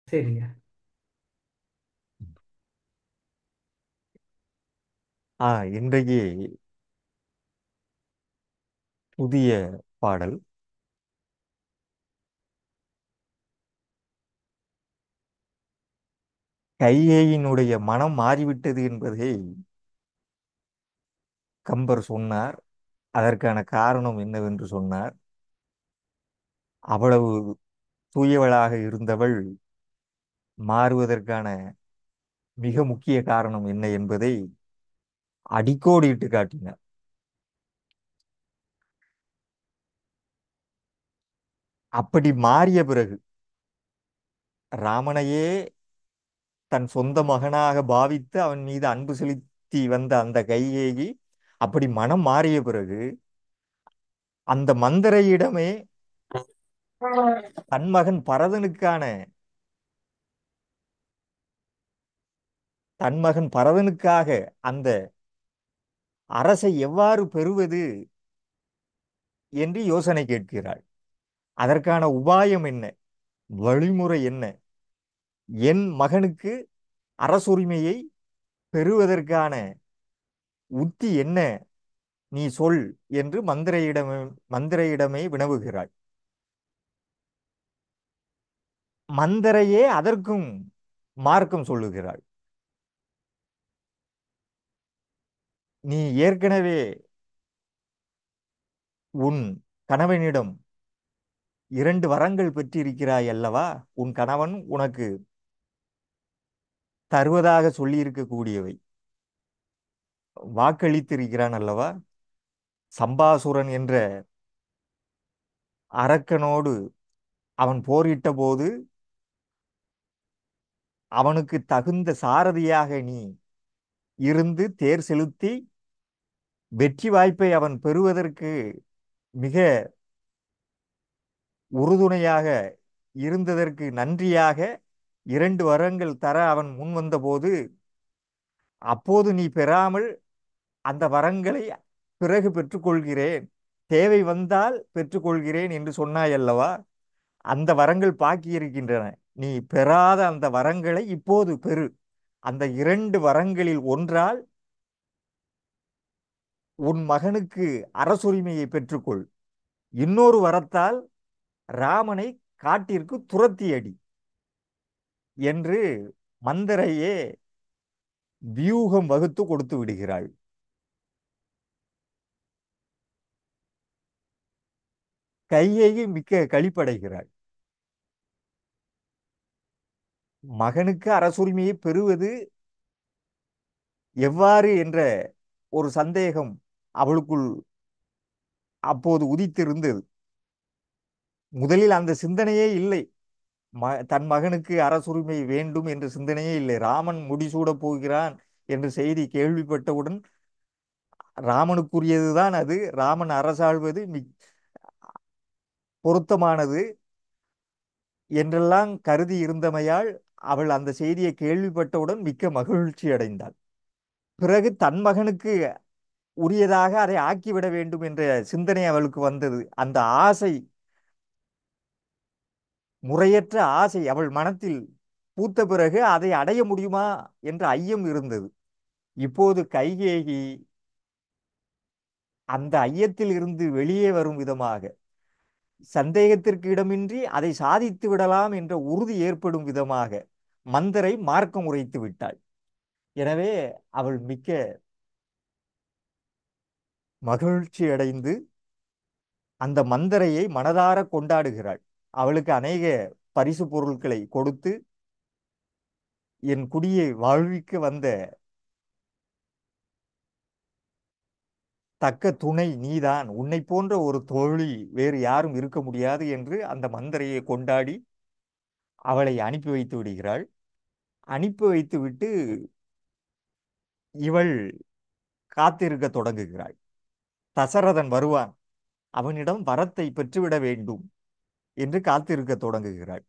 சரிங்க ஆ இன்றைக்கு புதிய பாடல் கையேயினுடைய மனம் மாறிவிட்டது என்பதை கம்பர் சொன்னார் அதற்கான காரணம் என்னவென்று சொன்னார் அவ்வளவு தூயவளாக இருந்தவள் மாறுவதற்கான மிக முக்கிய காரணம் என்ன என்பதை அடிக்கோடிட்டு காட்டினார் அப்படி மாறிய பிறகு ராமனையே தன் சொந்த மகனாக பாவித்து அவன் மீது அன்பு செலுத்தி வந்த அந்த கையேகி அப்படி மனம் மாறிய பிறகு அந்த மந்தரையிடமே தன் மகன் பரதனுக்கான தன் மகன் பரதனுக்காக அந்த அரசை எவ்வாறு பெறுவது என்று யோசனை கேட்கிறாள் அதற்கான உபாயம் என்ன வழிமுறை என்ன என் மகனுக்கு அரசுரிமையை பெறுவதற்கான உத்தி என்ன நீ சொல் என்று மந்திரையிடமே மந்திரையிடமே வினவுகிறாள் மந்தரையே அதற்கும் மார்க்கம் சொல்லுகிறாள் நீ ஏற்கனவே உன் கணவனிடம் இரண்டு வரங்கள் பெற்றிருக்கிறாய் அல்லவா உன் கணவன் உனக்கு தருவதாக சொல்லியிருக்கக்கூடியவை வாக்களித்திருக்கிறான் அல்லவா சம்பாசுரன் என்ற அரக்கனோடு அவன் போரிட்ட போது அவனுக்கு தகுந்த சாரதியாக நீ இருந்து தேர் செலுத்தி வெற்றி வாய்ப்பை அவன் பெறுவதற்கு மிக உறுதுணையாக இருந்ததற்கு நன்றியாக இரண்டு வரங்கள் தர அவன் முன் வந்தபோது அப்போது நீ பெறாமல் அந்த வரங்களை பிறகு பெற்றுக்கொள்கிறேன் தேவை வந்தால் பெற்றுக்கொள்கிறேன் என்று சொன்னாய் அல்லவா அந்த வரங்கள் பாக்கி இருக்கின்றன நீ பெறாத அந்த வரங்களை இப்போது பெறு அந்த இரண்டு வரங்களில் ஒன்றால் உன் மகனுக்கு அரசுரிமையை பெற்றுக்கொள் இன்னொரு வரத்தால் ராமனை காட்டிற்கு துரத்தி அடி என்று மந்தரையே வியூகம் வகுத்து கொடுத்து விடுகிறாள் கையேகி மிக்க களிப்படைகிறாள் மகனுக்கு அரசுரிமையை பெறுவது எவ்வாறு என்ற ஒரு சந்தேகம் அவளுக்குள் அப்போது உதித்திருந்தது முதலில் அந்த சிந்தனையே இல்லை ம தன் மகனுக்கு அரசுரிமை வேண்டும் என்ற சிந்தனையே இல்லை ராமன் முடிசூடப் போகிறான் என்ற செய்தி கேள்விப்பட்டவுடன் ராமனுக்குரியதுதான் அது ராமன் அரசாள்வது மி பொருத்தமானது என்றெல்லாம் கருதி இருந்தமையால் அவள் அந்த செய்தியை கேள்விப்பட்டவுடன் மிக்க மகிழ்ச்சி அடைந்தாள் பிறகு தன் மகனுக்கு உரியதாக அதை ஆக்கிவிட வேண்டும் என்ற சிந்தனை அவளுக்கு வந்தது அந்த ஆசை முறையற்ற ஆசை அவள் மனத்தில் பூத்த பிறகு அதை அடைய முடியுமா என்ற ஐயம் இருந்தது இப்போது கைகேகி அந்த ஐயத்தில் இருந்து வெளியே வரும் விதமாக சந்தேகத்திற்கு இடமின்றி அதை சாதித்து விடலாம் என்ற உறுதி ஏற்படும் விதமாக மந்தரை மார்க்கம் உரைத்து விட்டாள் எனவே அவள் மிக்க மகிழ்ச்சி அடைந்து அந்த மந்தரையை மனதார கொண்டாடுகிறாள் அவளுக்கு அநேக பரிசு பொருட்களை கொடுத்து என் குடியை வாழ்விக்க வந்த தக்க துணை நீதான் உன்னை போன்ற ஒரு தோழி வேறு யாரும் இருக்க முடியாது என்று அந்த மந்தரையை கொண்டாடி அவளை அனுப்பி வைத்து விடுகிறாள் அனுப்பி வைத்து விட்டு இவள் காத்திருக்க தொடங்குகிறாள் தசரதன் வருவான் அவனிடம் வரத்தை பெற்றுவிட வேண்டும் என்று காத்திருக்க தொடங்குகிறாள்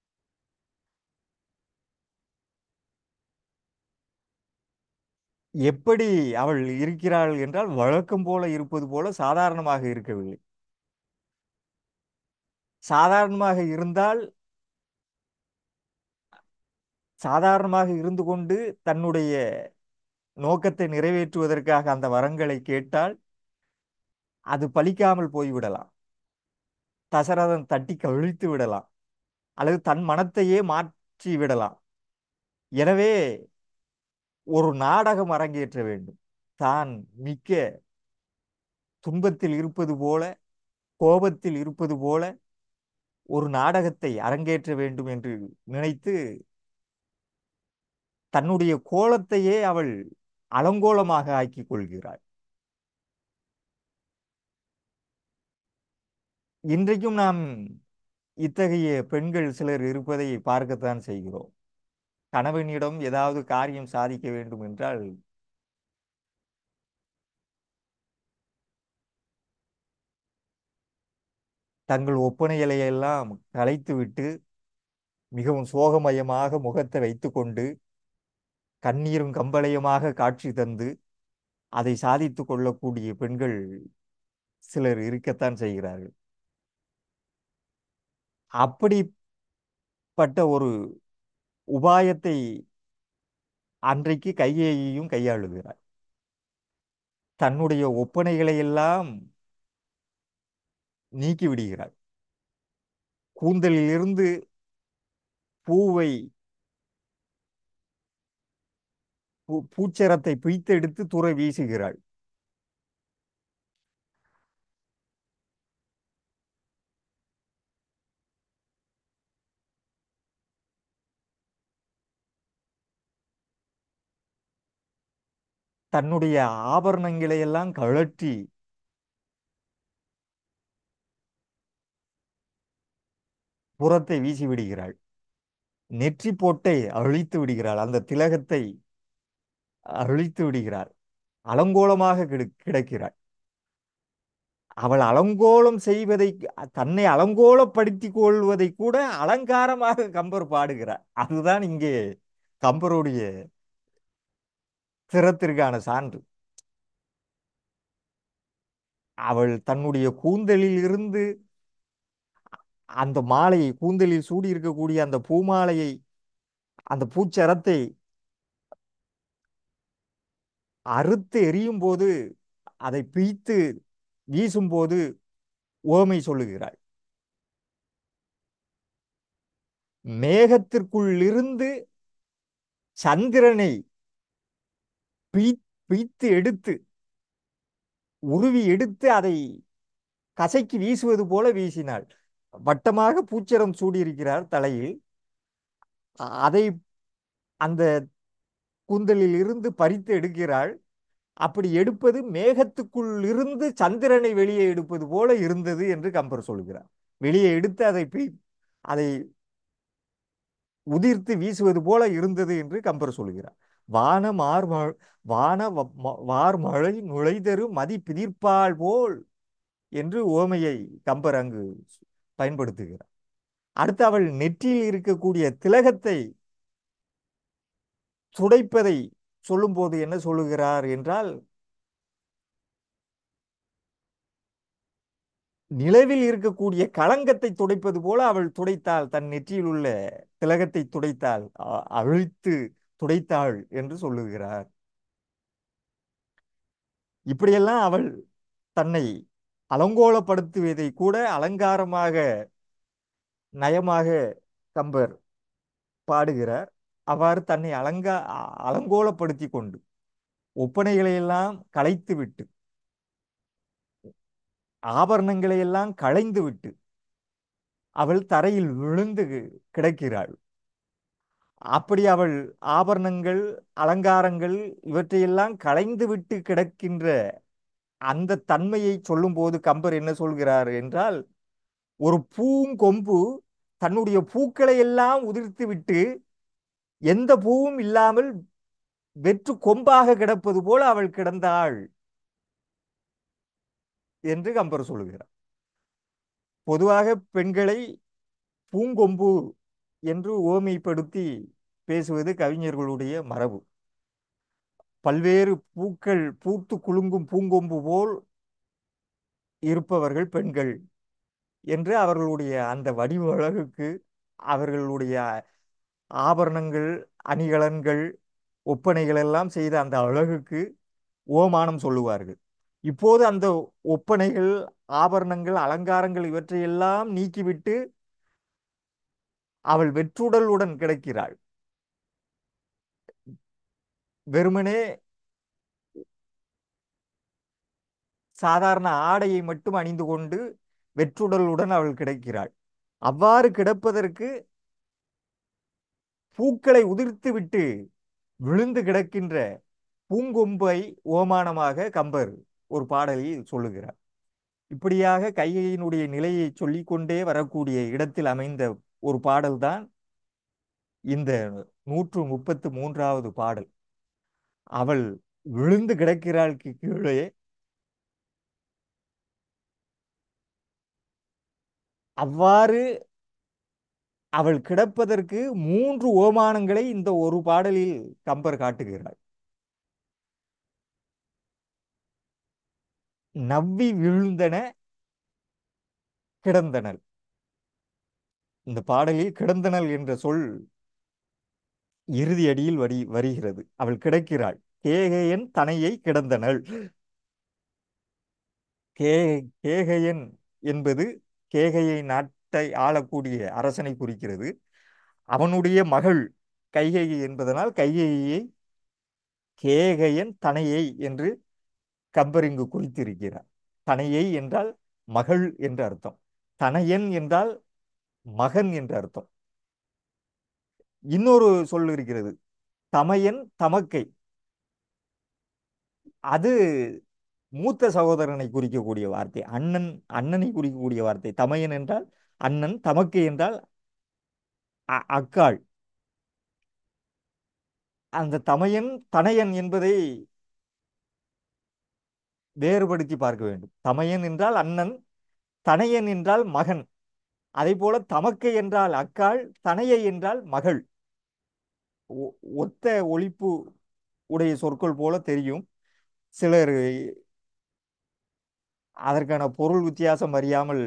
எப்படி அவள் இருக்கிறாள் என்றால் வழக்கம் போல இருப்பது போல சாதாரணமாக இருக்கவில்லை சாதாரணமாக இருந்தால் சாதாரணமாக இருந்து கொண்டு தன்னுடைய நோக்கத்தை நிறைவேற்றுவதற்காக அந்த வரங்களை கேட்டால் அது பலிக்காமல் போய்விடலாம் தசரதன் தட்டி கழித்து விடலாம் அல்லது தன் மனத்தையே மாற்றி விடலாம் எனவே ஒரு நாடகம் அரங்கேற்ற வேண்டும் தான் மிக்க துன்பத்தில் இருப்பது போல கோபத்தில் இருப்பது போல ஒரு நாடகத்தை அரங்கேற்ற வேண்டும் என்று நினைத்து தன்னுடைய கோலத்தையே அவள் அலங்கோலமாக ஆக்கிக் கொள்கிறாள் இன்றைக்கும் நாம் இத்தகைய பெண்கள் சிலர் இருப்பதை பார்க்கத்தான் செய்கிறோம் கணவனிடம் ஏதாவது காரியம் சாதிக்க வேண்டும் என்றால் தங்கள் ஒப்பனைகளை எல்லாம் கலைத்துவிட்டு மிகவும் சோகமயமாக முகத்தை வைத்துக்கொண்டு கண்ணீரும் கம்பளையுமாக காட்சி தந்து அதை சாதித்து கொள்ளக்கூடிய பெண்கள் சிலர் இருக்கத்தான் செய்கிறார்கள் அப்படிப்பட்ட ஒரு உபாயத்தை அன்றைக்கு கையேயும் கையாளுகிறார் தன்னுடைய ஒப்பனைகளை எல்லாம் நீக்கி விடுகிறார் கூந்தலிலிருந்து பூவை பூ- பூச்சரத்தை பிய்த்தெடுத்து தூர வீசுகிறாள் தன்னுடைய ஆபரணங்களை எல்லாம் கழற்றி புறத்தை வீசி விடுகிறாள் நெற்றி போட்டை அழித்து விடுகிறாள் அந்த திலகத்தை அழித்து விடுகிறாள் அலங்கோலமாக கிடு கிடக்கிறாள் அவள் அலங்கோலம் செய்வதை தன்னை அலங்கோலப்படுத்திக் கொள்வதை கூட அலங்காரமாக கம்பர் பாடுகிறார் அதுதான் இங்கே கம்பருடைய திறத்திற்கான சான்று அவள் தன்னுடைய கூந்தலில் இருந்து அந்த மாலையை கூந்தலில் சூடி இருக்கக்கூடிய அந்த பூமாலையை அந்த பூச்சரத்தை அறுத்து எரியும் போது அதை பிய்த்து வீசும்போது ஓமை சொல்லுகிறாள் மேகத்திற்குள் இருந்து சந்திரனை பிய் பிய்த்து எடுத்து உருவி எடுத்து அதை கசைக்கு வீசுவது போல வீசினாள் வட்டமாக பூச்சரம் சூடியிருக்கிறார் தலையில் அ- அதை அந்த கூந்தலில் இருந்து பறித்து எடுக்கிறாள் அப்படி எடுப்பது மேகத்துக்குள் இருந்து சந்திரனை வெளியே எடுப்பது போல இருந்தது என்று கம்பர் சொல்கிறார் வெளியே எடுத்து அதை பி- அதை உதிர்த்து வீசுவது போல இருந்தது என்று கம்பர் சொல்கிறார் வான மார்மழ் வான வ- ம- வார்மழை நுழைதரு மதி பிதிர்ப்பால் போல் என்று ஓமையை கம்பர் அங்கு பயன்படுத்துகிறார் அடுத்து அவள் நெற்றியில் இருக்கக்கூடிய திலகத்தை துடைப்பதை சொல்லும்போது என்ன சொல்லுகிறார் என்றால் நிலவில் இருக்கக்கூடிய களங்கத்தை துடைப்பது போல அவள் துடைத்தாள் தன் நெற்றியில் உள்ள திலகத்தை துடைத்தாள் அ- அழித்து துடைத்தாள் என்று சொல்லுகிறார் இப்படியெல்லாம் அவள் தன்னை அலங்கோலப்படுத்துவதை கூட அலங்காரமாக நயமாக கம்பர் பாடுகிறார் அவ்வாறு தன்னை அலங்கா அ- அலங்கோலப்படுத்தி கொண்டு ஒப்பனைகளை எல்லாம் களைத்து விட்டு ஆபரணங்களை எல்லாம் களைந்து விட்டு அவள் தரையில் விழுந்து கிடக்கிறாள் அப்படி அவள் ஆபரணங்கள் அலங்காரங்கள் இவற்றையெல்லாம் களைந்து விட்டு கிடக்கின்ற அந்த தன்மையை சொல்லும்போது கம்பர் என்ன சொல்கிறார் என்றால் ஒரு பூங்கொம்பு தன்னுடைய பூக்களை எல்லாம் உதிர்த்து விட்டு எந்த பூவும் இல்லாமல் வெற்று கொம்பாக கிடப்பது போல அவள் கிடந்தாள் என்று கம்பர் சொல்லுகிறார் பொதுவாக பெண்களை பூங்கொம்பு என்று ஓமைப்படுத்தி பேசுவது கவிஞர்களுடைய மரபு பல்வேறு பூக்கள் பூத்து குலுங்கும் பூங்கொம்பு போல் இருப்பவர்கள் பெண்கள் என்று அவர்களுடைய அந்த வடிவ அழகுக்கு அவர்களுடைய ஆபரணங்கள் அணிகலன்கள் ஒப்பனைகள் எல்லாம் செய்த அந்த அழகுக்கு ஓமானம் சொல்லுவார்கள் இப்போது அந்த ஒப்பனைகள் ஆபரணங்கள் அலங்காரங்கள் இவற்றையெல்லாம் நீக்கிவிட்டு அவள் வெற்றுடலுடன் கிடக்கிறாள் வெறுமனே சாதாரண ஆடையை மட்டும் அணிந்து கொண்டு வெற்றுடலுடன் அவள் கிடக்கிறாள் அவ்வாறு கிடப்பதற்கு பூக்களை உதிர்த்துவிட்டு விழுந்து கிடக்கின்ற பூங்கொம்பை ஓமானமாக கம்பர் ஒரு பாடலில் சொல்லுகிறார் இப்படியாக கைகையினுடைய நிலையை சொல்லிக்கொண்டே வரக்கூடிய இடத்தில் அமைந்த ஒரு பாடல்தான் இந்த நூற்று முப்பத்து மூன்றாவது பாடல் அவள் விழுந்து கிடக்கிறாள் கீழே அவ்வாறு அவள் கிடப்பதற்கு மூன்று ஓமானங்களை இந்த ஒரு பாடலில் கம்பர் காட்டுகிறாள் நவ்வி விழுந்தன கிடந்தனள் இந்த பாடலில் கிடந்தனள் என்ற சொல் இறுதி அடியில் வரி வருகிறது அவள் கிடக்கிறாள் கேகையன் தனையை கிடந்தனள் கே கேகையன் என்பது கேகையை நாட்டை ஆளக்கூடிய அரசனை குறிக்கிறது அவனுடைய மகள் கைகை என்பதனால் கைகையை கேகையன் தனையை என்று கம்பர் இங்கு குறித்திருக்கிறார் தனையை என்றால் மகள் என்று அர்த்தம் தனையன் என்றால் மகன் என்று அர்த்தம் இன்னொரு சொல் இருக்கிறது தமையன் தமக்கை அது மூத்த சகோதரனை குறிக்கக்கூடிய வார்த்தை அண்ணன் அண்ணனை குறிக்கக்கூடிய வார்த்தை தமையன் என்றால் அண்ணன் தமக்கை என்றால் அ- அக்காள் அந்த தமையன் தனையன் என்பதை வேறுபடுத்தி பார்க்க வேண்டும் தமையன் என்றால் அண்ணன் தனையன் என்றால் மகன் அதே போல தமக்கை என்றால் அக்காள் தனையை என்றால் மகள் ஒ- ஒத்த ஒலிப்பு உடைய சொற்கள் போல தெரியும் சிலர் அதற்கான பொருள் வித்தியாசம் அறியாமல்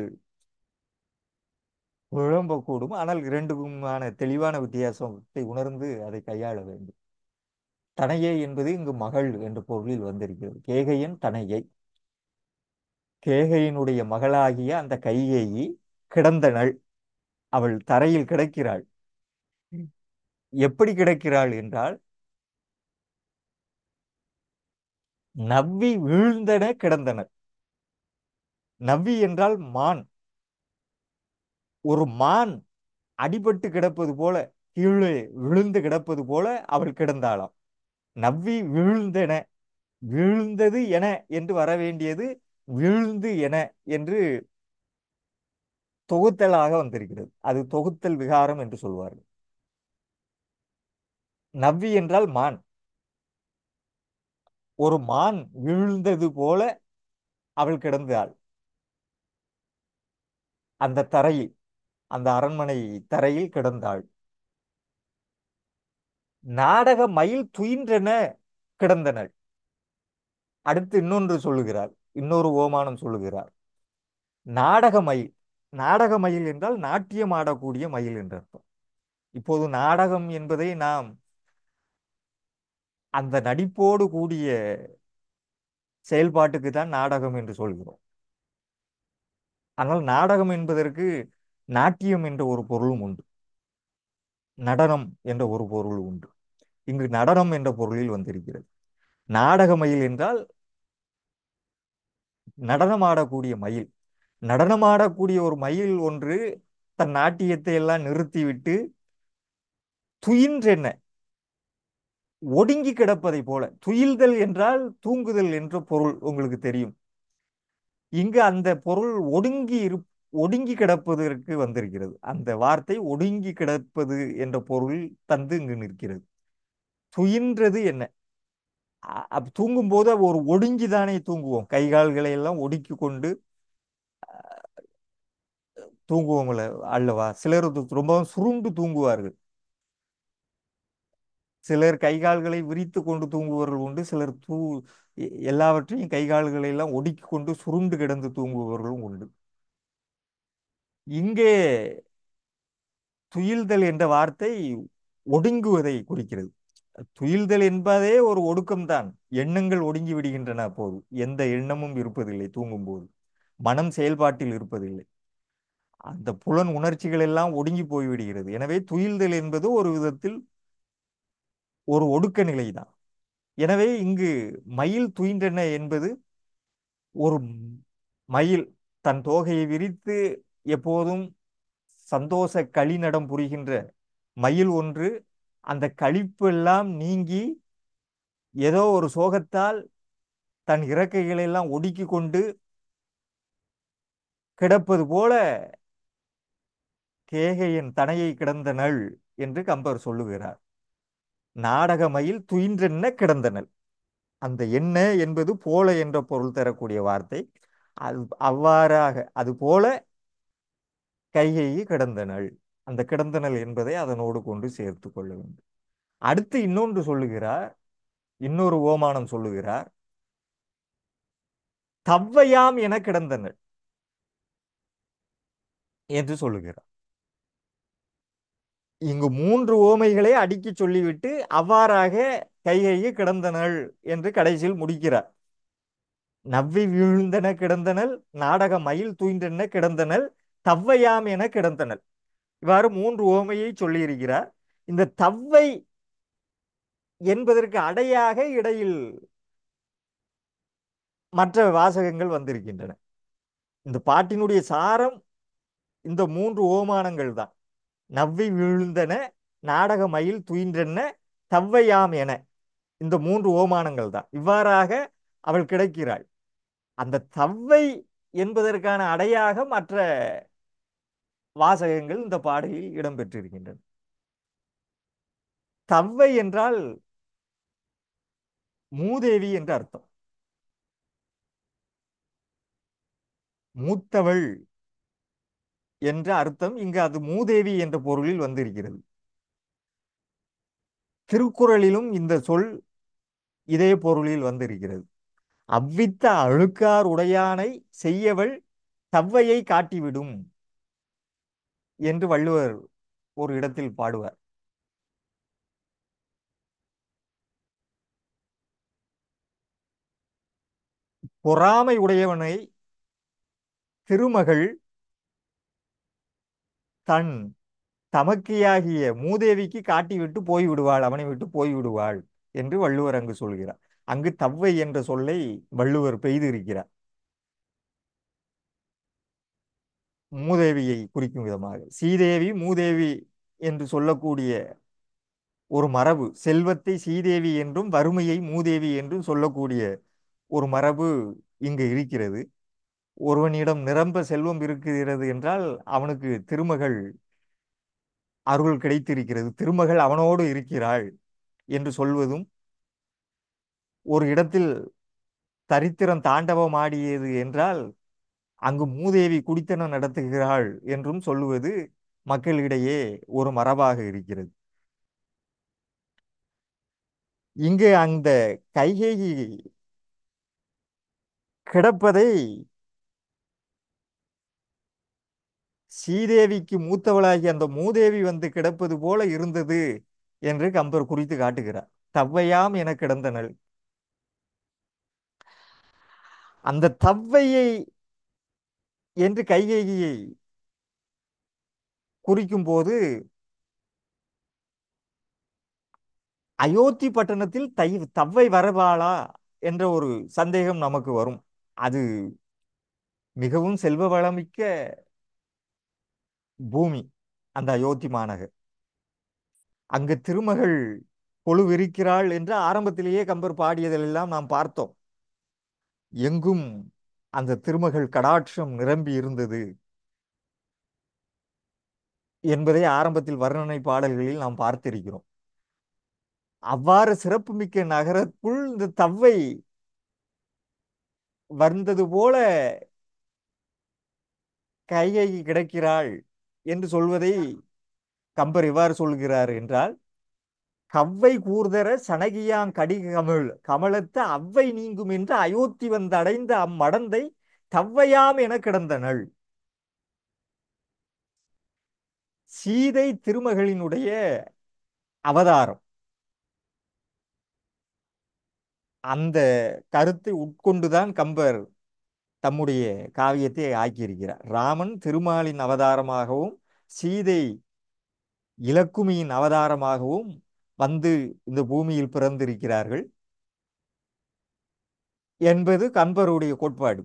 குழம்பக்கூடும் ஆனால் இரண்டுக்குமான தெளிவான வித்தியாசத்தை உணர்ந்து அதை கையாள வேண்டும் தனையை என்பது இங்கு மகள் என்ற பொருளில் வந்திருக்கிறது கேகையன் தனையை கேகையினுடைய மகளாகிய அந்த கைகேயி கிடந்தனள் அவள் தரையில் கிடக்கிறாள் எப்படி கிடக்கிறாள் என்றால் நவ்வி வீழ்ந்தன கிடந்தனர் நவ்வி என்றால் மான் ஒரு மான் அடிபட்டு கிடப்பது போல கீழே விழுந்து கிடப்பது போல அவள் கிடந்தாளாம் நவ்வி வீழ்ந்தன வீழ்ந்தது என என்று வர வேண்டியது வீழ்ந்து என என்று தொகுத்தலாக வந்திருக்கிறது அது தொகுத்தல் விகாரம் என்று சொல்வார்கள் நவ்வி என்றால் மான் ஒரு மான் வீழ்ந்தது போல அவள் கிடந்தாள் அந்த தரையில் அந்த அரண்மனை தரையில் கிடந்தாள் நாடக மயில் துயின்றென கிடந்தனள் அடுத்து இன்னொன்று சொல்லுகிறார் இன்னொரு ஓமானம் சொல்லுகிறார் நாடக மயில் நாடக மயில் என்றால் நாட்டியம் ஆடக்கூடிய மயில் என்று அர்த்தம் இப்போது நாடகம் என்பதை நாம் அந்த நடிப்போடு கூடிய செயல்பாட்டுக்கு தான் நாடகம் என்று சொல்கிறோம் ஆனால் நாடகம் என்பதற்கு நாட்டியம் என்ற ஒரு பொருளும் உண்டு நடனம் என்ற ஒரு பொருள் உண்டு இங்கு நடனம் என்ற பொருளில் வந்திருக்கிறது நாடக மயில் என்றால் நடனமாடக்கூடிய மயில் நடனமாடக்கூடிய ஒரு மயில் ஒன்று தன் நாட்டியத்தை எல்லாம் நிறுத்திவிட்டு துயின்றென்ன ஒடுங்கி கிடப்பதை போல துயில்தல் என்றால் தூங்குதல் என்ற பொருள் உங்களுக்கு தெரியும் இங்கு அந்த பொருள் ஒடுங்கி இரு ஒடுங்கி கிடப்பதற்கு வந்திருக்கிறது அந்த வார்த்தை ஒடுங்கி கிடப்பது என்ற பொருள் தந்து இங்கு நிற்கிறது துயின்றது என்ன அ- அப்ப தூங்கும்போது ஒரு ஒடுங்கி தானே தூங்குவோம் கை கால்களை எல்லாம் ஒடுக்கி கொண்டு தூங்குவோம்ல அல்லவா சிலர் து- ரொம்பவும் சுருண்டு தூங்குவார்கள் சிலர் கை கால்களை விரித்து கொண்டு தூங்குபவர்கள் உண்டு சிலர் தூ எ- எல்லாவற்றையும் கை கால்களை எல்லாம் ஒடுக்கி கொண்டு சுருண்டு கிடந்து தூங்குபவர்களும் உண்டு இங்கே துயில்தல் என்ற வார்த்தை ஒடுங்குவதை குறிக்கிறது துயில்தல் என்பதே ஒரு ஒடுக்கம்தான் எண்ணங்கள் ஒடுங்கி விடுகின்றன அப்போது எந்த எண்ணமும் இருப்பதில்லை தூங்கும்போது மனம் செயல்பாட்டில் இருப்பதில்லை அந்த புலன் உணர்ச்சிகள் எல்லாம் ஒடுங்கி போய்விடுகிறது எனவே துயில்தல் என்பது ஒரு விதத்தில் ஒரு ஒடுக்க நிலைதான் எனவே இங்கு மயில் துயின்றன என்பது ஒரு மயில் தன் தோகையை விரித்து எப்போதும் சந்தோஷ களிநடம் புரிகின்ற மயில் ஒன்று அந்த களிப்பு எல்லாம் நீங்கி ஏதோ ஒரு சோகத்தால் தன் இறக்கைகளை எல்லாம் ஒடுக்கி கொண்டு கிடப்பது போல கேகையின் தனையை கிடந்தனள் என்று கம்பர் சொல்லுகிறார் நாடக மயில் துயின்றென்ன கிடந்தனள் அந்த என்ன என்பது போல என்ற பொருள் தரக்கூடிய வார்த்தை அது அவ்வாறாக அது போல கைகையை கிடந்தனள் அந்த கிடந்தனள் என்பதை அதனோடு கொண்டு சேர்த்து கொள்ள வேண்டும் அடுத்து இன்னொன்று சொல்லுகிறார் இன்னொரு ஓமானம் சொல்லுகிறார் தவ்வையாம் என கிடந்தனள் என்று சொல்லுகிறார் இங்கு மூன்று ஓமைகளை அடுக்கி சொல்லிவிட்டு அவ்வாறாக கைகையை கிடந்தனள் என்று கடைசியில் முடிக்கிறார் நவ்வி வீழ்ந்தன கிடந்தனள் நாடக மயில் தூய்ந்தன கிடந்தனள் தவ்வையாம் என கிடந்தனள் இவ்வாறு மூன்று ஓமையை சொல்லியிருக்கிறார் இந்த தவ்வை என்பதற்கு அடையாக இடையில் மற்ற வாசகங்கள் வந்திருக்கின்றன இந்த பாட்டினுடைய சாரம் இந்த மூன்று ஓமானங்கள் தான் நவ்வி வீழ்ந்தன நாடக மயில் துயின்றன தவ்வையாம் என இந்த மூன்று ஓமானங்கள் தான் இவ்வாறாக அவள் கிடைக்கிறாள் அந்த தவ்வை என்பதற்கான அடையாக மற்ற வாசகங்கள் இந்த பாடலில் இடம்பெற்றிருக்கின்றன தவ்வை என்றால் மூதேவி என்று அர்த்தம் மூத்தவள் என்ற அர்த்தம் இங்கு அது மூதேவி என்ற பொருளில் வந்திருக்கிறது திருக்குறளிலும் இந்த சொல் இதே பொருளில் வந்திருக்கிறது அவ்வித்த அழுக்கார் உடையானை செய்யவள் தவ்வையை காட்டிவிடும் என்று வள்ளுவர் ஒரு இடத்தில் பாடுவார் பொறாமை உடையவனை திருமகள் தன் தமக்கையாகிய மூதேவிக்கு காட்டிவிட்டு போய்விடுவாள் அவனை விட்டு போய்விடுவாள் என்று வள்ளுவர் அங்கு சொல்கிறார் அங்கு தவ்வை என்ற சொல்லை வள்ளுவர் பெய்திருக்கிறார் மூதேவியை குறிக்கும் விதமாக சீதேவி மூதேவி என்று சொல்லக்கூடிய ஒரு மரபு செல்வத்தை சீதேவி என்றும் வறுமையை மூதேவி என்றும் சொல்லக்கூடிய ஒரு மரபு இங்கு இருக்கிறது ஒருவனிடம் நிரம்ப செல்வம் இருக்கிறது என்றால் அவனுக்கு திருமகள் அருள் கிடைத்திருக்கிறது திருமகள் அவனோடு இருக்கிறாள் என்று சொல்வதும் ஒரு இடத்தில் தரித்திரம் தாண்டவம் ஆடியது என்றால் அங்கு மூதேவி குடித்தனம் நடத்துகிறாள் என்றும் சொல்லுவது மக்களிடையே ஒரு மரபாக இருக்கிறது இங்கு அந்த கைகேயி கிடப்பதை ஸ்ரீதேவிக்கு மூத்தவளாகி அந்த மூதேவி வந்து கிடப்பது போல இருந்தது என்று கம்பர் குறித்து காட்டுகிறார் தவ்வையாம் என கிடந்தனள் அந்த தவ்வையை என்று கைகேயியை குறிக்கும் போது அயோத்தி பட்டணத்தில் தை தவ்வை வரவாளா என்ற ஒரு சந்தேகம் நமக்கு வரும் அது மிகவும் செல்வ வளமிக்க பூமி அந்த அயோத்தி மாநகர் அங்கு திருமகள் கொழுவிருக்கிறாள் என்று ஆரம்பத்திலேயே கம்பர் பாடியதெல்லாம் நாம் பார்த்தோம் எங்கும் அந்த திருமகள் கடாட்சம் நிரம்பி இருந்தது என்பதை ஆரம்பத்தில் வர்ணனை பாடல்களில் நாம் பார்த்திருக்கிறோம் அவ்வாறு சிறப்புமிக்க நகரத்துக்குள் இந்த தவ்வை வந்தது போல கையை கிடக்கிறாள் என்று சொல்வதை கம்பர் இவ்வாறு சொல்கிறார் என்றால் கவ்வை கூர்தர சனகியாங் கடி கமிழ் கமலத்த அவ்வை நீங்கும் என்று அயோத்தி வந்து அடைந்த அம்மடந்தை தவ்வையாம் என கிடந்தனள் சீதை திருமகளினுடைய அவதாரம் அந்த கருத்தை உட்கொண்டுதான் கம்பர் தம்முடைய காவியத்தை ஆக்கியிருக்கிறார் ராமன் திருமாலின் அவதாரமாகவும் சீதை இலக்குமியின் அவதாரமாகவும் வந்து இந்த பூமியில் பிறந்திருக்கிறார்கள் என்பது கம்பருடைய கோட்பாடு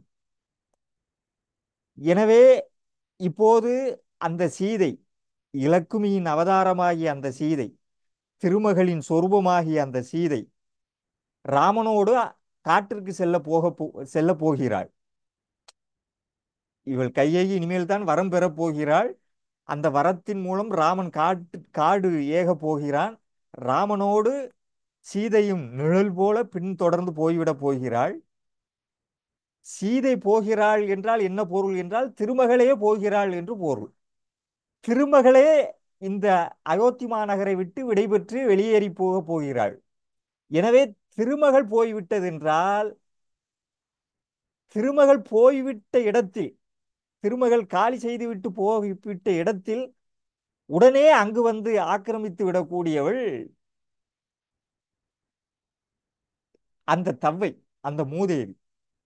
எனவே இப்போது அந்த சீதை இலக்குமியின் அவதாரமாகிய அந்த சீதை திருமகளின் சொரூபமாகிய அந்த சீதை ராமனோடு காட்டிற்கு செல்ல போக போ செல்ல போகிறாள் இவள் கையை இனிமேல் தான் வரம் பெறப் போகிறாள் அந்த வரத்தின் மூலம் ராமன் காட்டு காடு ஏக போகிறான் ராமனோடு சீதையும் நிழல் போல பின்தொடர்ந்து போய்விடப் போகிறாள் சீதை போகிறாள் என்றால் என்ன பொருள் என்றால் திருமகளே போகிறாள் என்று பொருள் திருமகளே இந்த அயோத்தி மாநகரை விட்டு விடைபெற்று வெளியேறி போக போகிறாள் எனவே திருமகள் போய்விட்டதென்றால் திருமகள் போய்விட்ட இடத்தில் திருமகள் காலி செய்துவிட்டு போய்விட்ட இடத்தில் உடனே அங்கு வந்து ஆக்கிரமித்து விடக்கூடியவள் அந்த தவ்வை அந்த மூதேவி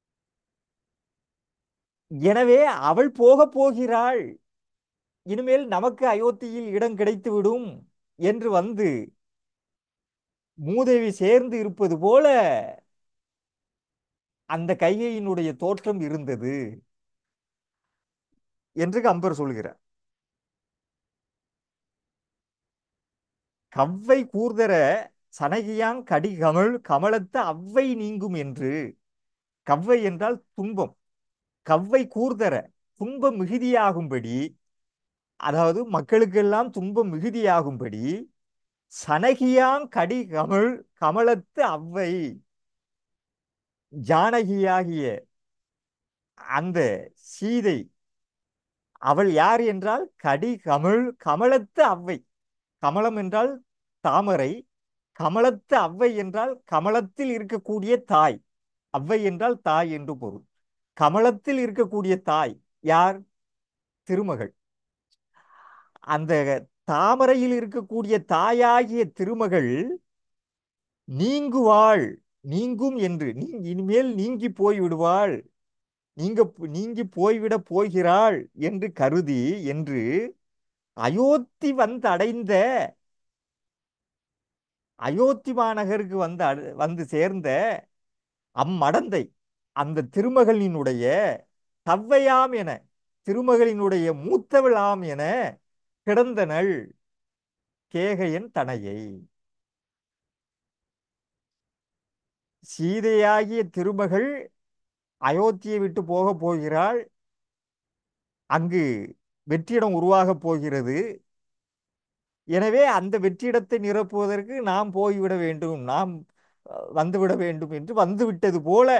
எனவே அவள் போக போகிறாள் இனிமேல் நமக்கு அயோத்தியில் இடம் கிடைத்துவிடும் என்று வந்து மூதேவி சேர்ந்து இருப்பது போல அந்த கைகையினுடைய தோற்றம் இருந்தது என்று கம்பர் சொல்கிறார் கவ்வை கூர்தர சனகியாங் கடி கமழ் கமலத்த அவ்வை நீங்கும் என்று கவ்வை என்றால் துன்பம் கவ்வை கூர்தர துன்பம் மிகுதியாகும்படி அதாவது மக்களுக்கெல்லாம் துன்பம் மிகுதியாகும்படி சனகியாங் கடி கமழ் கமலத்து அவ்வை ஜானகியாகிய அந்த சீதை அவள் யார் என்றால் கடி கமழ் கமலத்து அவ்வை கமலம் என்றால் தாமரை கமலத்து அவ்வை என்றால் கமலத்தில் இருக்கக்கூடிய தாய் அவ்வை என்றால் தாய் என்று பொருள் கமலத்தில் இருக்கக்கூடிய தாய் யார் திருமகள் அந்த தாமரையில் இருக்கக்கூடிய தாயாகிய திருமகள் நீங்குவாள் நீங்கும் என்று நீ இனிமேல் நீங்கி போய் விடுவாள் நீங்க நீங்கி போய்விட போகிறாள் என்று கருதி என்று அயோத்தி வந்து அடைந்த அயோத்தி மாநகருக்கு வந்து அடு- வந்து சேர்ந்த அம்மடந்தை அந்த திருமகளினுடைய தவ்வையாம் என திருமகளினுடைய மூத்தவளாம் என கிடந்தனள் கேகையன் தனையை சீதையாகிய திருமகள் அயோத்தியை விட்டு போகப் போகிறாள் அங்கு வெற்றிடம் உருவாகப் போகிறது எனவே அந்த வெற்றிடத்தை நிரப்புவதற்கு நாம் போய்விட வேண்டும் நாம் அஹ், வந்துவிட வேண்டும் என்று வந்துவிட்டது போல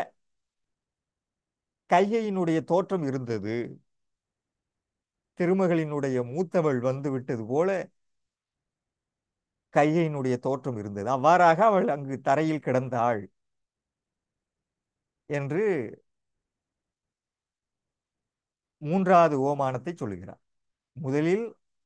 கைகையினுடைய தோற்றம் இருந்தது திருமகளினுடைய மூத்தவள் வந்து விட்டது போல கைகையினுடைய தோற்றம் இருந்தது அவ்வாறாக அவள் அங்கு தரையில் கிடந்தாள் என்று மூன்றாவது ஓமானத்தை சொல்லுகிறார் முதலில்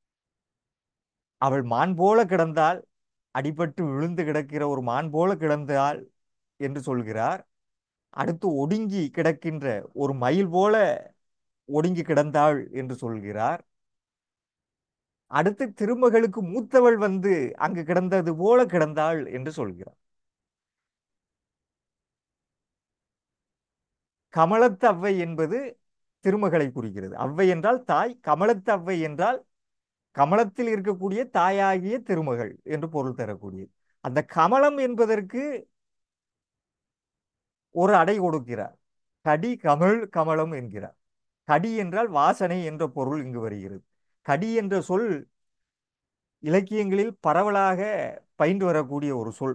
அவள் மான் போல கிடந்தாள் அடிபட்டு விழுந்து கிடக்கிற ஒரு மான் போல கிடந்தாள் என்று சொல்கிறார் அடுத்து ஒடுங்கி கிடக்கின்ற ஒரு மயில் போல ஒடுங்கி கிடந்தாள் என்று சொல்கிறார் அடுத்து திருமகளுக்கு மூத்தவள் வந்து அங்கு கிடந்தது போல கிடந்தாள் என்று சொல்கிறார் கமலத்து அவ்வை என்பது திருமகளை குறிக்கிறது அவ்வை என்றால் தாய் கமலத்து அவ்வை என்றால் கமலத்தில் இருக்கக்கூடிய தாயாகிய திருமகள் என்று பொருள் தரக்கூடியது அந்த கமலம் என்பதற்கு ஒரு அடை கொடுக்கிறார் கடி கமழ் கமலம் என்கிறார் கடி என்றால் வாசனை என்ற பொருள் இங்கு வருகிறது கடி என்ற சொல் இலக்கியங்களில் பரவலாக பயின்று வரக்கூடிய ஒரு சொல்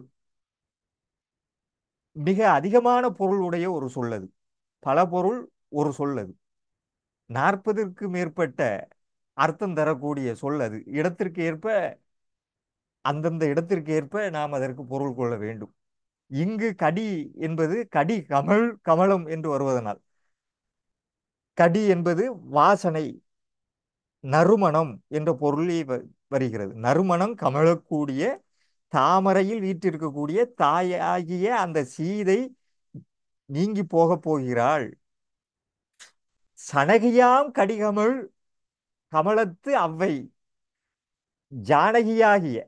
மிக அதிகமான பொருள் உடைய ஒரு சொல் அது பல பொருள் ஒரு சொல் அது நாற்பதற்கு மேற்பட்ட அர்த்தம் தரக்கூடிய சொல் அது இடத்திற்கு ஏற்ப அந்தந்த இடத்திற்கு ஏற்ப நாம் அதற்கு பொருள் கொள்ள வேண்டும் இங்கு கடி என்பது கடி கமல் கமலம் என்று வருவதனால் கடி என்பது வாசனை நறுமணம் என்ற பொருளே வ- வருகிறது நறுமணம் கமழக்கூடிய தாமரையில் வீற்றிருக்கக்கூடிய தாயாகிய அந்த சீதை நீங்கி போகப் போகிறாள் சனகியாம் கடிகமழ் கமலத்து அவ்வை ஜானகியாகிய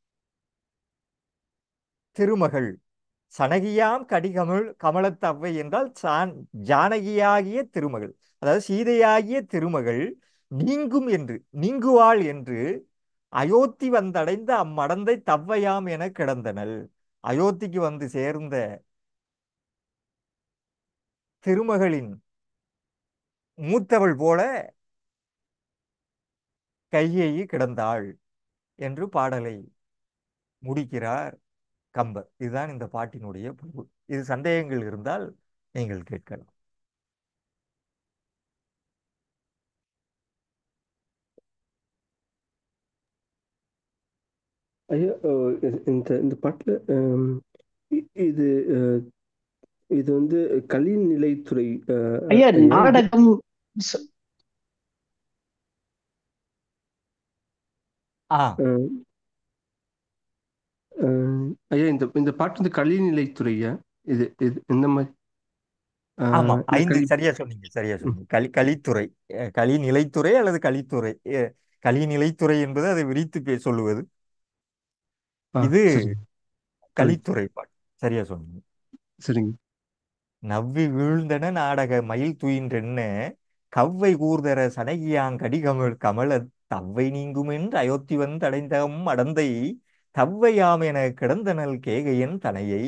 திருமகள் சனகியாம் கடிகமழ் கமலத்து அவ்வை என்றால் சான் ஜானகியாகிய திருமகள் அதாவது சீதையாகிய திருமகள் நீங்கும் என்று நீங்குவாள் என்று அயோத்தி வந்தடைந்த அம்மடந்தை தவ்வையாம் என கிடந்தனள் அயோத்திக்கு வந்து சேர்ந்த திருமகளின் மூத்தவள் போல கையேயி கிடந்தாள் என்று பாடலை முடிக்கிறார் கம்பர் இதுதான் இந்த பாட்டினுடைய பொருள் இது சந்தேகங்கள் இருந்தால் நீங்கள் கேட்கலாம் ஐயா அஹ் இது- இந்த இந்த பாட்டில் இது அஹ், இது வந்து கலின் நிலைத்துறை அஹ், ஐயா ஐயா இது நாடகம் ச- ஆ அஹ், அஹ், ஐயா இந்த இந்த பாட்டு வந்து கலின் நிலைத்துறையா இது இது இந்த மாதிரி ஆமா அஹ், இந்த ஐந்து கலி சரியா சொன்னீங்க சரியா ம், சொன்னீங்க களி கலித்துறை அஹ், களி நிலைத்துறை அல்லது கலித்துறை அஹ், களி நிலைத்துறை என்பது அதை விரித்து பே- சொல்லுவது ஆ இது சரிங்க கலி கலித்துறை பாட்டு சரியா சொன்னீங்க சரிங்க நவ்வி வீழ்ந்தன நாடக மயில் துயின்றென்ன கவ்வை கூர்தர சனகியாங் கடிகமழ் கமல தவ்வை நீங்குமென்று அயோத்தி வந்தடைந்தம் அடந்தை தவ்வையாம் என கிடந்தனல் கேகையன் தனையை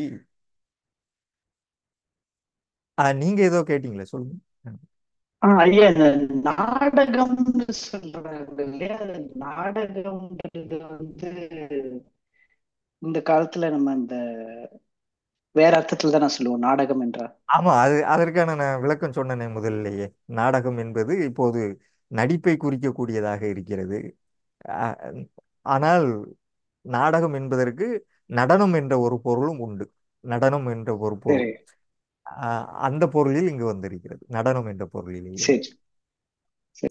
ஆ, நீங்க ஏதோ கேட்டீங்களே சொல்லுங்க ஆ, ஐயா இந்த நாடகம்னு சொல்றாங்க இல்லையா அது நாடகம்ன்றது வந்து இந்த காலத்துல நம்ம இந்த வேற அர்த்தத்துல தான் நான் சொல்லுவோம் நாடகம் என்றா ஆமா அது அதற்கான நான் விளக்கம் சொன்னேனே முதல்லையே நாடகம் என்பது இப்போது நடிப்பை குறிக்கக்கூடியதாக இருக்கிறது ஆ- ஆனால் நாடகம் என்பதற்கு நடனம் என்ற ஒரு பொருளும் உண்டு நடனம் என்ற ஒரு பொருள் சரி ஆ, அந்த பொருளில் இங்கு வந்திருக்கிறது நடனம் என்ற பொருளிலேயே சரி சரி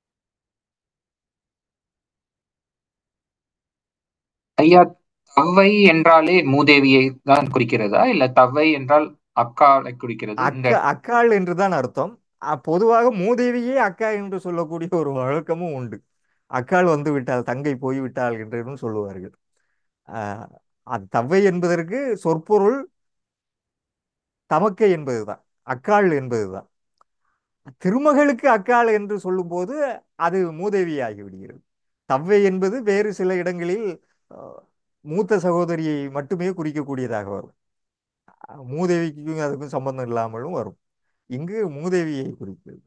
ஐயா தவ்வை என்றாலே மூதேவியை தான் குறிக்கிறதா இல்ல தவ்வை என்றால் அக்காளை குறிக்கிறது இந்த அக்கா அக்காள் என்றுதான் அர்த்தம் அ, பொதுவாக மூதேவியே அக்கா என்று சொல்லக்கூடிய ஒரு வழக்கமும் உண்டு அக்காள் வந்து விட்டாள் தங்கை போய்விட்டாள் என்றும் சொல்லுவார்கள் ஆ, அது தவ்வை என்பதற்கு சொற்பொருள் தமக்கை என்பதுதான் அக்காள் என்பதுதான் திருமகளுக்கு அக்காள் என்று சொல்லும்போது அது மூதேவி ஆகிவிடுகிறது தவ்வை என்பது வேறு சில இடங்களில் அஹ், மூத்த சகோதரியை மட்டுமே குறிக்கக்கூடியதாக வரும் அஹ், மூதேவிக்கும் அதுக்கும் சம்பந்தம் இல்லாமலும் வரும் இங்கு மூதேவியை குறிக்கிறது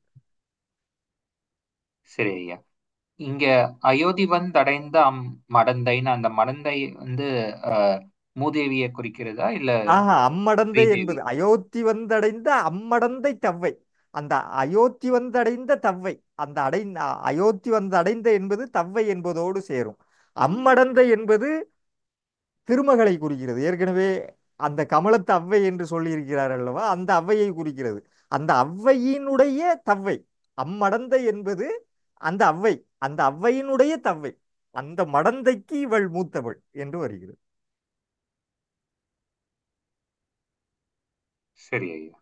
சரி ஐயா இங்க அயோத்தி வந்தடைந்த அம் மடந்தைன்னு அந்த மடந்தை வந்து அஹ், மூதேவியை குறிக்கிறதா இல்ல ஆஹா அம்மடந்தை ஸ்ரீதேவி என்பது அயோத்தி வந்தடைந்த அம்மடந்தை தவ்வை அந்த அயோத்தி வந்தடைந்த தவ்வை அந்த அடைந்த அயோத்தி வந்தடைந்த என்பது தவ்வை என்பதோடு சேரும் அம்மடந்தை என்பது திருமகளை குறிக்கிறது ஏற்கனவே அந்த கமலத்து அவ்வை என்று சொல்லியிருக்கிறார் அல்லவா அந்த அவ்வையை குறிக்கிறது அந்த அவ்வையினுடைய தவ்வை அம்மடந்தை என்பது அந்த அவ்வை அந்த அவ்வையினுடைய தவ்வை அந்த மடந்தைக்கு இவள் மூத்தவள் என்று வருகிறது சரி ஐயா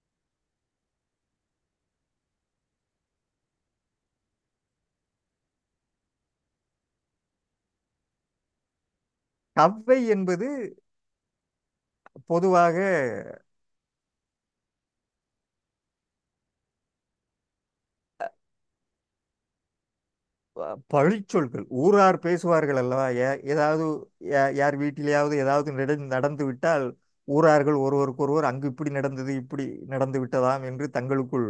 கவ்வை என்பது பொதுவாக அஹ், பழிச்சொற்கள் ஊரார் பேசுவார்கள் அல்லவா ஏ- ஏதாவது யா- யார் வீட்டிலேயாவது ஏதாவது நட- நடந்து விட்டால் ஊரார்கள் ஒருவருக்கொருவர் அங்கு இப்படி நடந்தது இப்படி நடந்து விட்டதாம் என்று தங்களுக்குள்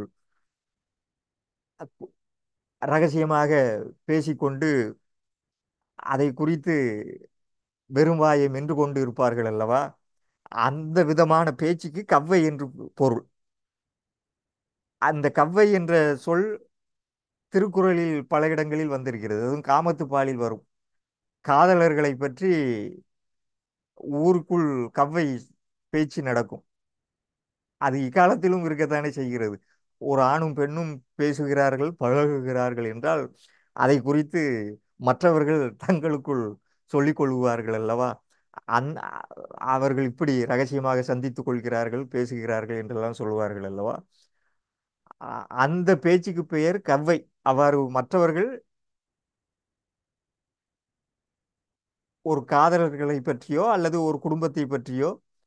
ரகசியமாக பேசிக்கொண்டு அதை குறித்து வெறும் வாயை மென்று கொண்டு இருப்பார்கள் அல்லவா அந்த விதமான பேச்சுக்கு கவ்வை என்று பொருள் அந்த கவ்வை என்ற சொல் திருக்குறளில் பல இடங்களில் வந்திருக்கிறது அதுவும் காமத்து பாலில் வரும் காதலர்களை பற்றி ஊருக்குள் கவ்வை பேச்சு நடக்கும் அது இக்காலத்திலும் இருக்கத்தானே செய்கிறது ஒரு ஆணும் பெண்ணும் பேசுகிறார்கள் பழகுகிறார்கள் என்றால் அதை குறித்து மற்றவர்கள் தங்களுக்குள் சொல்லிக் கொள்வார்கள் அல்லவா அந் அவர்கள் இப்படி ரகசியமாக சந்தித்துக் கொள்கிறார்கள் பேசுகிறார்கள் என்றெல்லாம் சொல்லுவார்கள் அல்லவா அ- அந்த பேச்சுக்கு பெயர் கவ்வை அவ்வாறு மற்றவர்கள் ஒரு காதலர்களை பற்றியோ அல்லது ஒரு குடும்பத்தை பற்றியோ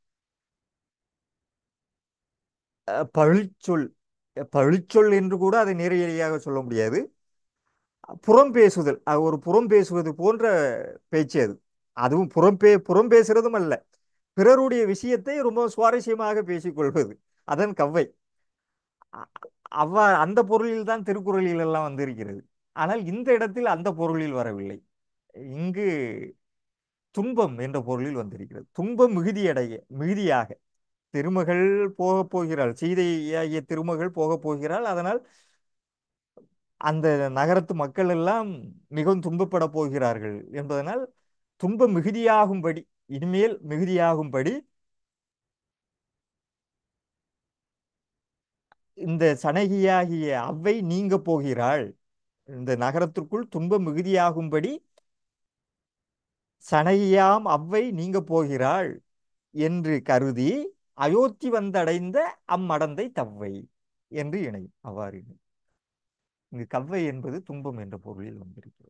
அஹ், பழிச்சொல் பழிச்சொல் என்று கூட அதை நேரடியாக சொல்ல முடியாது புறம் பேசுதல் அது ஒரு புறம் பேசுவது போன்ற பேச்சு அது அதுவும் புறம் பே புறம் பேசுறதும் அல்ல பிறருடைய விஷயத்தை ரொம்ப சுவாரஸ்யமாக பேசிக்கொள்வது அதன் கவ்வை அ- அவ்வா அந்த பொருளில் தான் திருக்குறளில் எல்லாம் வந்திருக்கிறது ஆனால் இந்த இடத்தில் அந்த பொருளில் வரவில்லை இங்கு துன்பம் என்ற பொருளில் வந்திருக்கிறது துன்பம் மிகுதியடைய மிகுதியாக திருமகள் போகப் போகிறாள் சீதையாகிய திருமகள் போகப் போகிறாள் அதனால் அந்த நகரத்து மக்கள் எல்லாம் மிகவும் துன்பப்பட போகிறார்கள் என்பதனால் துன்பம் மிகுதியாகும்படி இனிமேல் மிகுதியாகும்படி இந்த சனகியாகிய அவ்வை நீங்க போகிறாள் இந்த நகரத்திற்குள் துன்பம் மிகுதியாகும்படி சனகியாம் அவ்வை நீங்க போகிறாள் என்று கருதி அயோத்தி வந்தடைந்த அம்மடந்தை தவ்வை என்று இணையும் அவ்வாறு இணையும் இங்கு கவ்வை என்பது துன்பம் என்ற பொருளில் வந்திருக்கிறது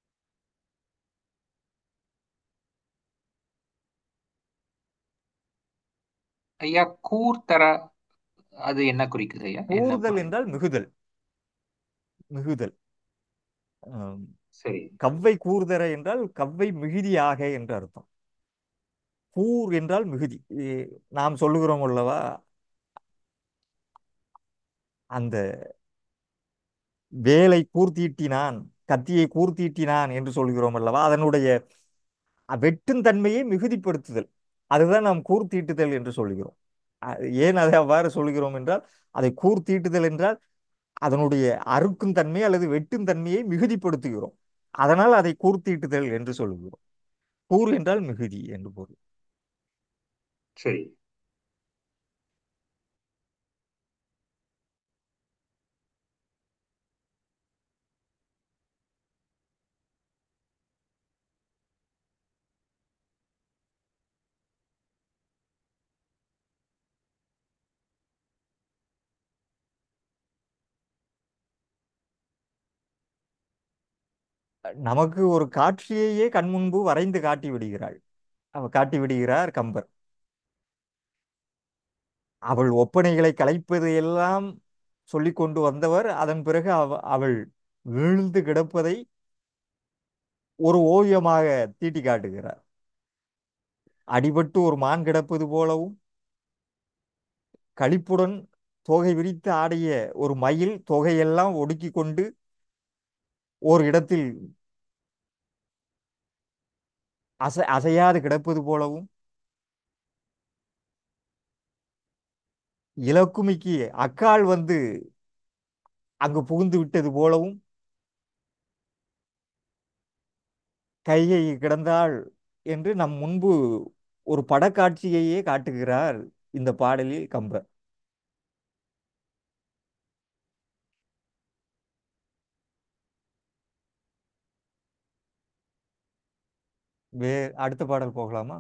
ஐயா கூர்த்தர அது என்ன குறிக்குது ஐயா என்ன கூறுதல் பொருள் என்றால் மிகுதல் மிகுதல் ஆம், சரி கவ்வை கூர்தர என்றால் கவ்வை மிகுதியாக என்று அர்த்தம் கூர் என்றால் மிகுதி இ- நாம் சொல்லுகிறோம் அல்லவா அந்த வேலை கூர்த்தீட்டினான் கத்தியை கூர்த்தீட்டினான் என்று சொல்கிறோம் அல்லவா அதனுடைய வெட்டும் தன்மையை மிகுதிப்படுத்துதல் அதுதான் நாம் கூர்த்தீட்டுதல் என்று சொல்கிறோம் அ- ஏன் அதை அவ்வாறு சொல்கிறோம் என்றால் அதை கூர்த்தீட்டுதல் என்றால் அதனுடைய அறுக்கும் தன்மை அல்லது வெட்டும் தன்மையை மிகுதிப்படுத்துகிறோம் அதனால் அதை கூர்த்தீட்டுதல் என்று சொல்கிறோம் கூர் என்றால் மிகுதி என்று பொருள் சரி நமக்கு ஒரு காட்சியையே கண்முன்பு வரைந்து காட்டி விடுகிறாள் அவ காட்டி விடுகிறார் கம்பர் அவள் ஒப்பனைகளை கலைப்பது எல்லாம் சொல்லிக் கொண்டு வந்தவர் அதன் பிறகு அவ அவள் வீழ்ந்து கிடப்பதை ஒரு ஓவியமாக தீட்டி காட்டுகிறார் அடிபட்டு ஒரு மான் கிடப்பது போலவும் களிப்புடன் தோகை விரித்து ஆடிய ஒரு மயில் தொகையெல்லாம் ஒடுக்கி கொண்டு ஒரு இடத்தில் அசை அசையாது கிடப்பது போலவும் இலக்குமிக்கு அக்காள் வந்து அங்கு புகுந்து விட்டது போலவும் கையை கிடந்தாள் என்று நம் முன்பு ஒரு படக்காட்சியையே காட்டுகிறார் இந்த பாடலில் கம்பர் வே அடுத்த பாடல் போகலாமா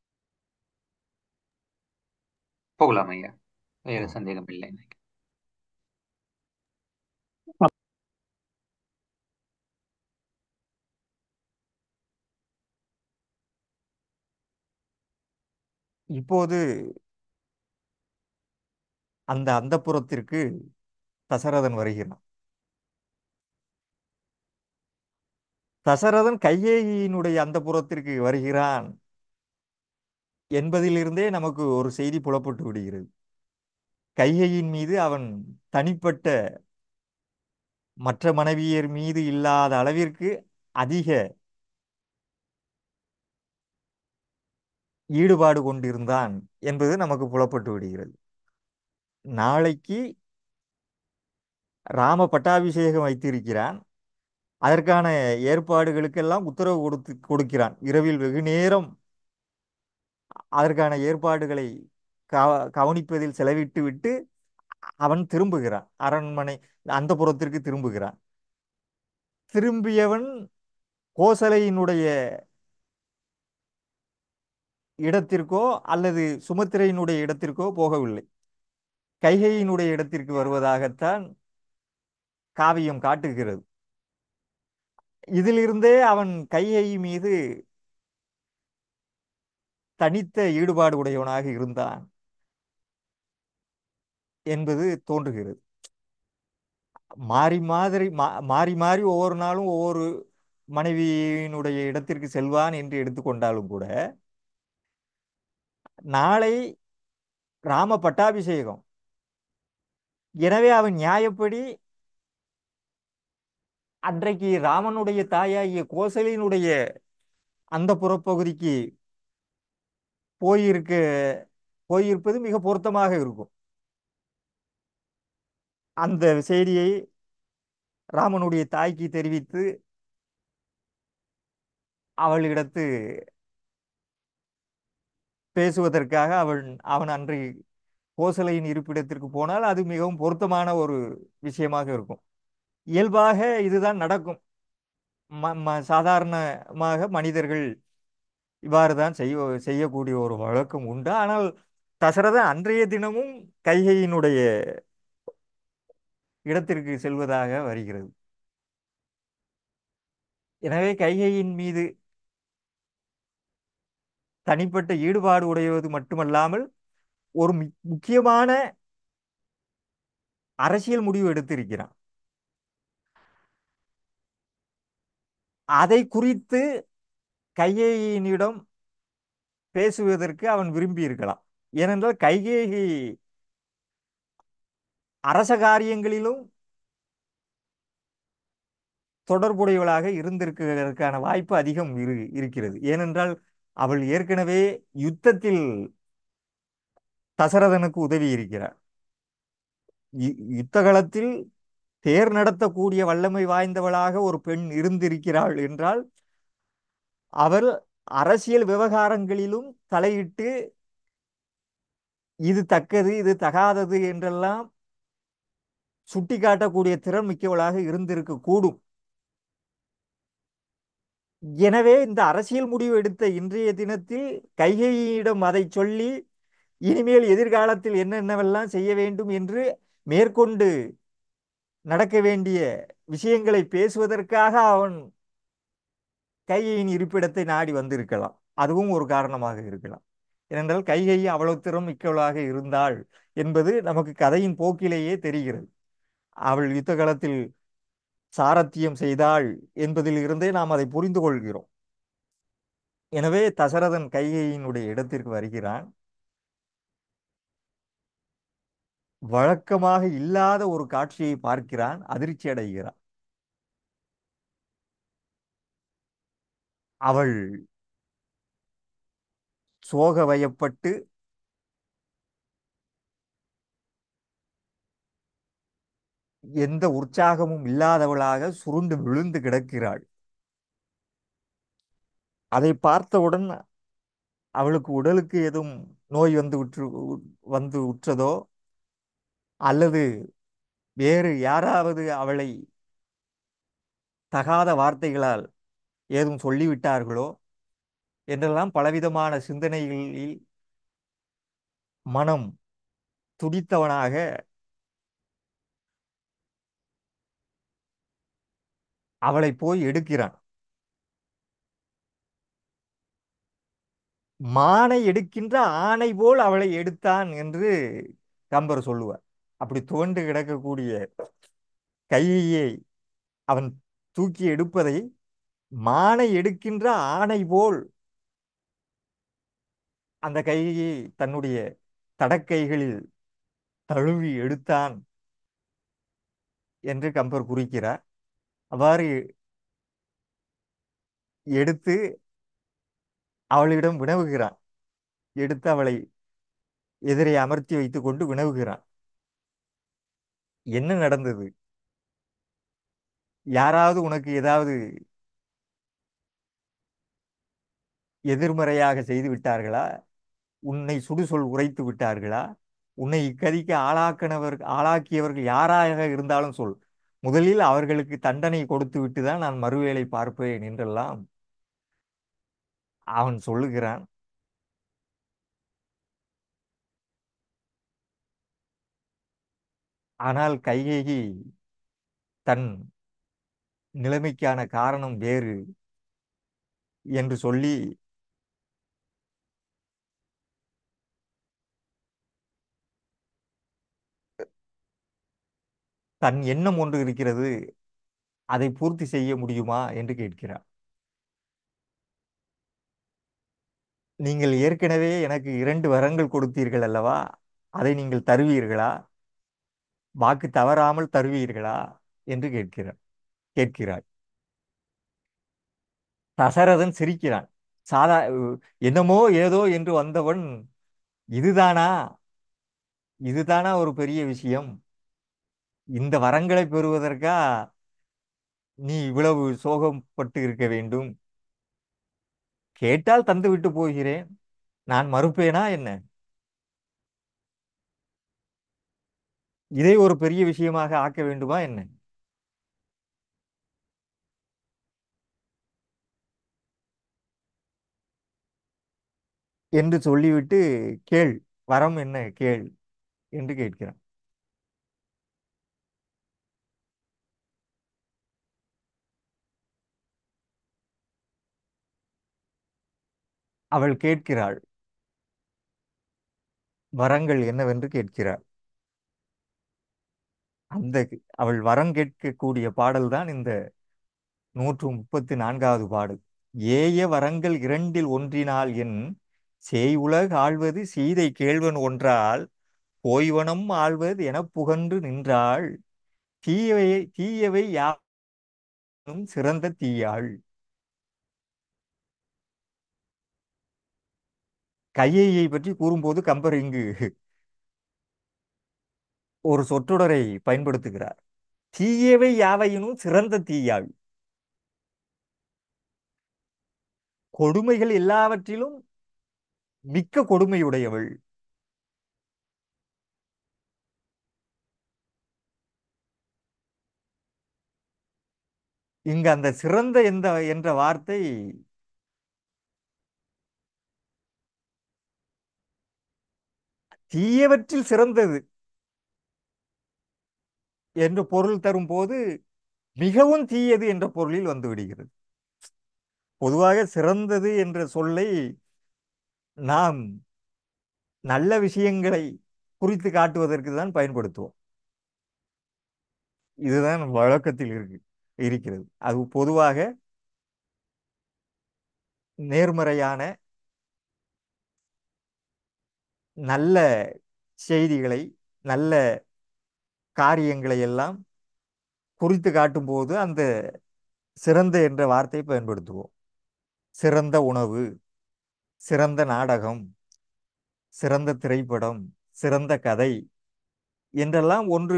போகலாம் ஐயா வேற ஆ. சந்தேகம் இல்லை எனக்கு இப்போது அந்த அந்தப்புறத்திற்கு தசரதன் வருகிறான் தசரதன் கையேயினுடைய அந்தப்புறத்திற்கு வருகிறான் என்பதிலிருந்தே நமக்கு ஒரு செய்தி புலப்பட்டு விடுகிறது கைகையின் மீது அவன் தனிப்பட்ட மற்ற மனைவியர் மீது இல்லாத அளவிற்கு அதிக ஈடுபாடு கொண்டிருந்தான் என்பது நமக்கு புலப்பட்டு விடுகிறது நாளைக்கு ராம பட்டாபிஷேகம் வைத்திருக்கிறான் அதற்கான ஏற்பாடுகளுக்கெல்லாம் உத்தரவு கொடுத்து கொடுக்கிறான் இரவில் வெகு நேரம் அதற்கான ஏற்பாடுகளை கவ கவனிப்பதில் செலவிட்டு விட்டு அவன் திரும்புகிறான் அரண்மனை அந்த புறத்திற்கு திரும்புகிறான் திரும்பியவன் கோசலையினுடைய இடத்திற்கோ அல்லது சுமத்திரையினுடைய இடத்திற்கோ போகவில்லை கைகையினுடைய இடத்திற்கு வருவதாகத்தான் காவியம் காட்டுகிறது இதிலிருந்தே அவன் கைகை மீது தனித்த ஈடுபாடு உடையவனாக இருந்தான் என்பது தோன்றுகிறது மாறி மாதிரி மா- மாறி மாறி ஒவ்வொரு நாளும் ஒவ்வொரு மனைவியினுடைய இடத்திற்கு செல்வான் என்று எடுத்துக்கொண்டாலும் கூட நாளை ராம பட்டாபிஷேகம் எனவே அவன் நியாயப்படி அன்றைக்கு ராமனுடைய தாயாகிய கோசலினுடைய அந்த புறப்பகுதிக்கு போயிருக்க போயிருப்பது மிக பொருத்தமாக இருக்கும் அந்த செய்தியை ராமனுடைய தாய்க்கு தெரிவித்து அவளிடத்து பேசுவதற்காக அவன் அவன் அன்றை கோசலையின் இருப்பிடத்திற்கு போனால் அது மிகவும் பொருத்தமான ஒரு விஷயமாக இருக்கும் இயல்பாக இதுதான் நடக்கும் ம- ம- சாதாரணமாக மனிதர்கள் இவ்வாறு தான் செய்ய செய்யக்கூடிய ஒரு வழக்கம் உண்டு ஆனால் தசரதன் அன்றைய தினமும் கைகையினுடைய இடத்திற்கு செல்வதாக வருகிறது எனவே கைகையின் மீது தனிப்பட்ட ஈடுபாடு உடையது மட்டுமல்லாமல் ஒரு மு- முக்கியமான அரசியல் முடிவு எடுத்திருக்கிறான் அதை குறித்து கைகேயினிடம் பேசுவதற்கு அவன் விரும்பி இருக்கலாம் ஏனென்றால் கைகேயி அரச காரியங்களிலும் தொடர்புடையவளாக இருந்திருக்கிறதற்கான வாய்ப்பு அதிகம் இரு இருக்கிறது ஏனென்றால் அவள் ஏற்கனவே யுத்தத்தில் தசரதனுக்கு உதவி இருக்கிறார் யு- யுத்த களத்தில் தேர் நடத்தக்கூடிய வல்லமை வாய்ந்தவளாக ஒரு பெண் இருந்திருக்கிறாள் என்றால் அவள் அரசியல் விவகாரங்களிலும் தலையிட்டு இது தக்கது இது தகாதது என்றெல்லாம் சுட்டிக்காட்டக்கூடிய திறன் மிக்கவளாக இருந்திருக்க கூடும் எனவே இந்த அரசியல் முடிவு எடுத்த இன்றைய தினத்தில் கைகையிடம் அதை சொல்லி இனிமேல் எதிர்காலத்தில் என்னென்னவெல்லாம் செய்ய வேண்டும் என்று மேற்கொண்டு நடக்க வேண்டிய விஷயங்களை பேசுவதற்காக அவன் கைகையின் இருப்பிடத்தை நாடி வந்திருக்கலாம் அதுவும் ஒரு காரணமாக இருக்கலாம் ஏனென்றால் கைகை அவ்வளவு திறம் மிக்கவளாக இருந்தாள் என்பது நமக்கு கதையின் போக்கிலேயே தெரிகிறது அவள் யுத்த களத்தில் சாரத்தியம் செய்தாள் என்பதில் இருந்தே நாம் அதை புரிந்து கொள்கிறோம் எனவே தசரதன் கைகையினுடைய இடத்திற்கு வருகிறான் வழக்கமாக இல்லாத ஒரு காட்சியை பார்க்கிறான் அதிர்ச்சி அடைகிறான் அவள் சோக வயப்பட்டு எந்த உற்சாகமும் இல்லாதவளாக சுருண்டு விழுந்து கிடக்கிறாள் அதை பார்த்தவுடன் அவளுக்கு உடலுக்கு எதுவும் நோய் வந்து உற்று வந்து உற்றதோ அல்லது வேறு யாராவது அவளை தகாத வார்த்தைகளால் ஏதும் சொல்லிவிட்டார்களோ என்றெல்லாம் பலவிதமான சிந்தனைகளில் மனம் துடித்தவனாக அவளை போய் எடுக்கிறான் மானை எடுக்கின்ற ஆணை போல் அவளை எடுத்தான் என்று கம்பர் சொல்லுவார் அப்படி துவண்டு கிடக்கக்கூடிய கையை அவன் தூக்கி எடுப்பதை மானை எடுக்கின்ற ஆணை போல் அந்த கையை தன்னுடைய தடக்கைகளில் தழுவி எடுத்தான் என்று கம்பர் குறிக்கிறார் அவ்வாறு எடுத்து அவளிடம் வினவுகிறான் எடுத்து அவளை எதிரே அமர்த்தி வைத்துக் கொண்டு வினவுகிறான் என்ன நடந்தது யாராவது உனக்கு ஏதாவது எதிர்மறையாக செய்து விட்டார்களா உன்னை சுடுசொல் உரைத்து விட்டார்களா உன்னை இக்கதிக்கு ஆளாக்கினவர் ஆளாக்கியவர்கள் யாராக இருந்தாலும் சொல் முதலில் அவர்களுக்கு தண்டனை கொடுத்து விட்டு தான் நான் மறுவேளை பார்ப்பேன் என்றெல்லாம் அவன் சொல்லுகிறான் ஆனால் கைகேயி தன் நிலைமைக்கான காரணம் வேறு என்று சொல்லி தன் எண்ணம் ஒன்று இருக்கிறது அதை பூர்த்தி செய்ய முடியுமா என்று கேட்கிறார் நீங்கள் ஏற்கனவே எனக்கு இரண்டு வரங்கள் கொடுத்தீர்கள் அல்லவா அதை நீங்கள் தருவீர்களா வாக்கு தவறாமல் தருவீர்களா என்று கேட்கிறார் கேட்கிறாள் தசரதன் சிரிக்கிறான் சாதா என்னமோ ஏதோ என்று வந்தவன் இதுதானா இதுதானா ஒரு பெரிய விஷயம் இந்த வரங்களை பெறுவதற்கா நீ இவ்வளவு சோகப்பட்டு இருக்க வேண்டும் கேட்டால் தந்து விட்டு போகிறேன் நான் மறுப்பேனா என்ன இதை ஒரு பெரிய விஷயமாக ஆக்க வேண்டுமா என்ன என்று சொல்லிவிட்டு கேள் வரம் என்ன கேள் என்று கேட்கிறான் அவள் கேட்கிறாள் வரங்கள் என்னவென்று கேட்கிறாள் அந்த அவள் வரம் கேட்கக்கூடிய பாடல்தான் இந்த நூற்று முப்பத்தி நான்காவது பாடல் ஏய வரங்கள் இரண்டில் ஒன்றினால் என் சேய் உலக ஆள்வது சீதை கேள்வன் ஒன்றால் போய்வனம் ஆள்வது எனப் புகன்று நின்றாள் தீயவை தீயவை யாரும் சிறந்த தீயாள் கையையை பற்றி கூறும்போது கம்பர் இங்கு ஒரு சொற்றொடரை பயன்படுத்துகிறார் தீயவை யாவையினும் சிறந்த தீயாள் கொடுமைகள் எல்லாவற்றிலும் மிக்க கொடுமையுடையவள் இங்கு அந்த சிறந்த எந்த என்ற வார்த்தை தீயவற்றில் சிறந்தது என்ற பொருள் தரும் போது மிகவும் தீயது என்ற பொருளில் வந்து விடுகிறது பொதுவாக சிறந்தது என்ற சொல்லை நாம் நல்ல விஷயங்களை குறித்து காட்டுவதற்கு தான் பயன்படுத்துவோம் இதுதான் வழக்கத்தில் இருக்கு இருக்கிறது அது பொதுவாக நேர்மறையான நல்ல செய்திகளை நல்ல காரியங்களை எல்லாம் குறித்து காட்டும்போது அந்த சிறந்த என்ற வார்த்தையை பயன்படுத்துவோம் சிறந்த உணவு சிறந்த நாடகம் சிறந்த திரைப்படம் சிறந்த கதை என்றெல்லாம் ஒன்று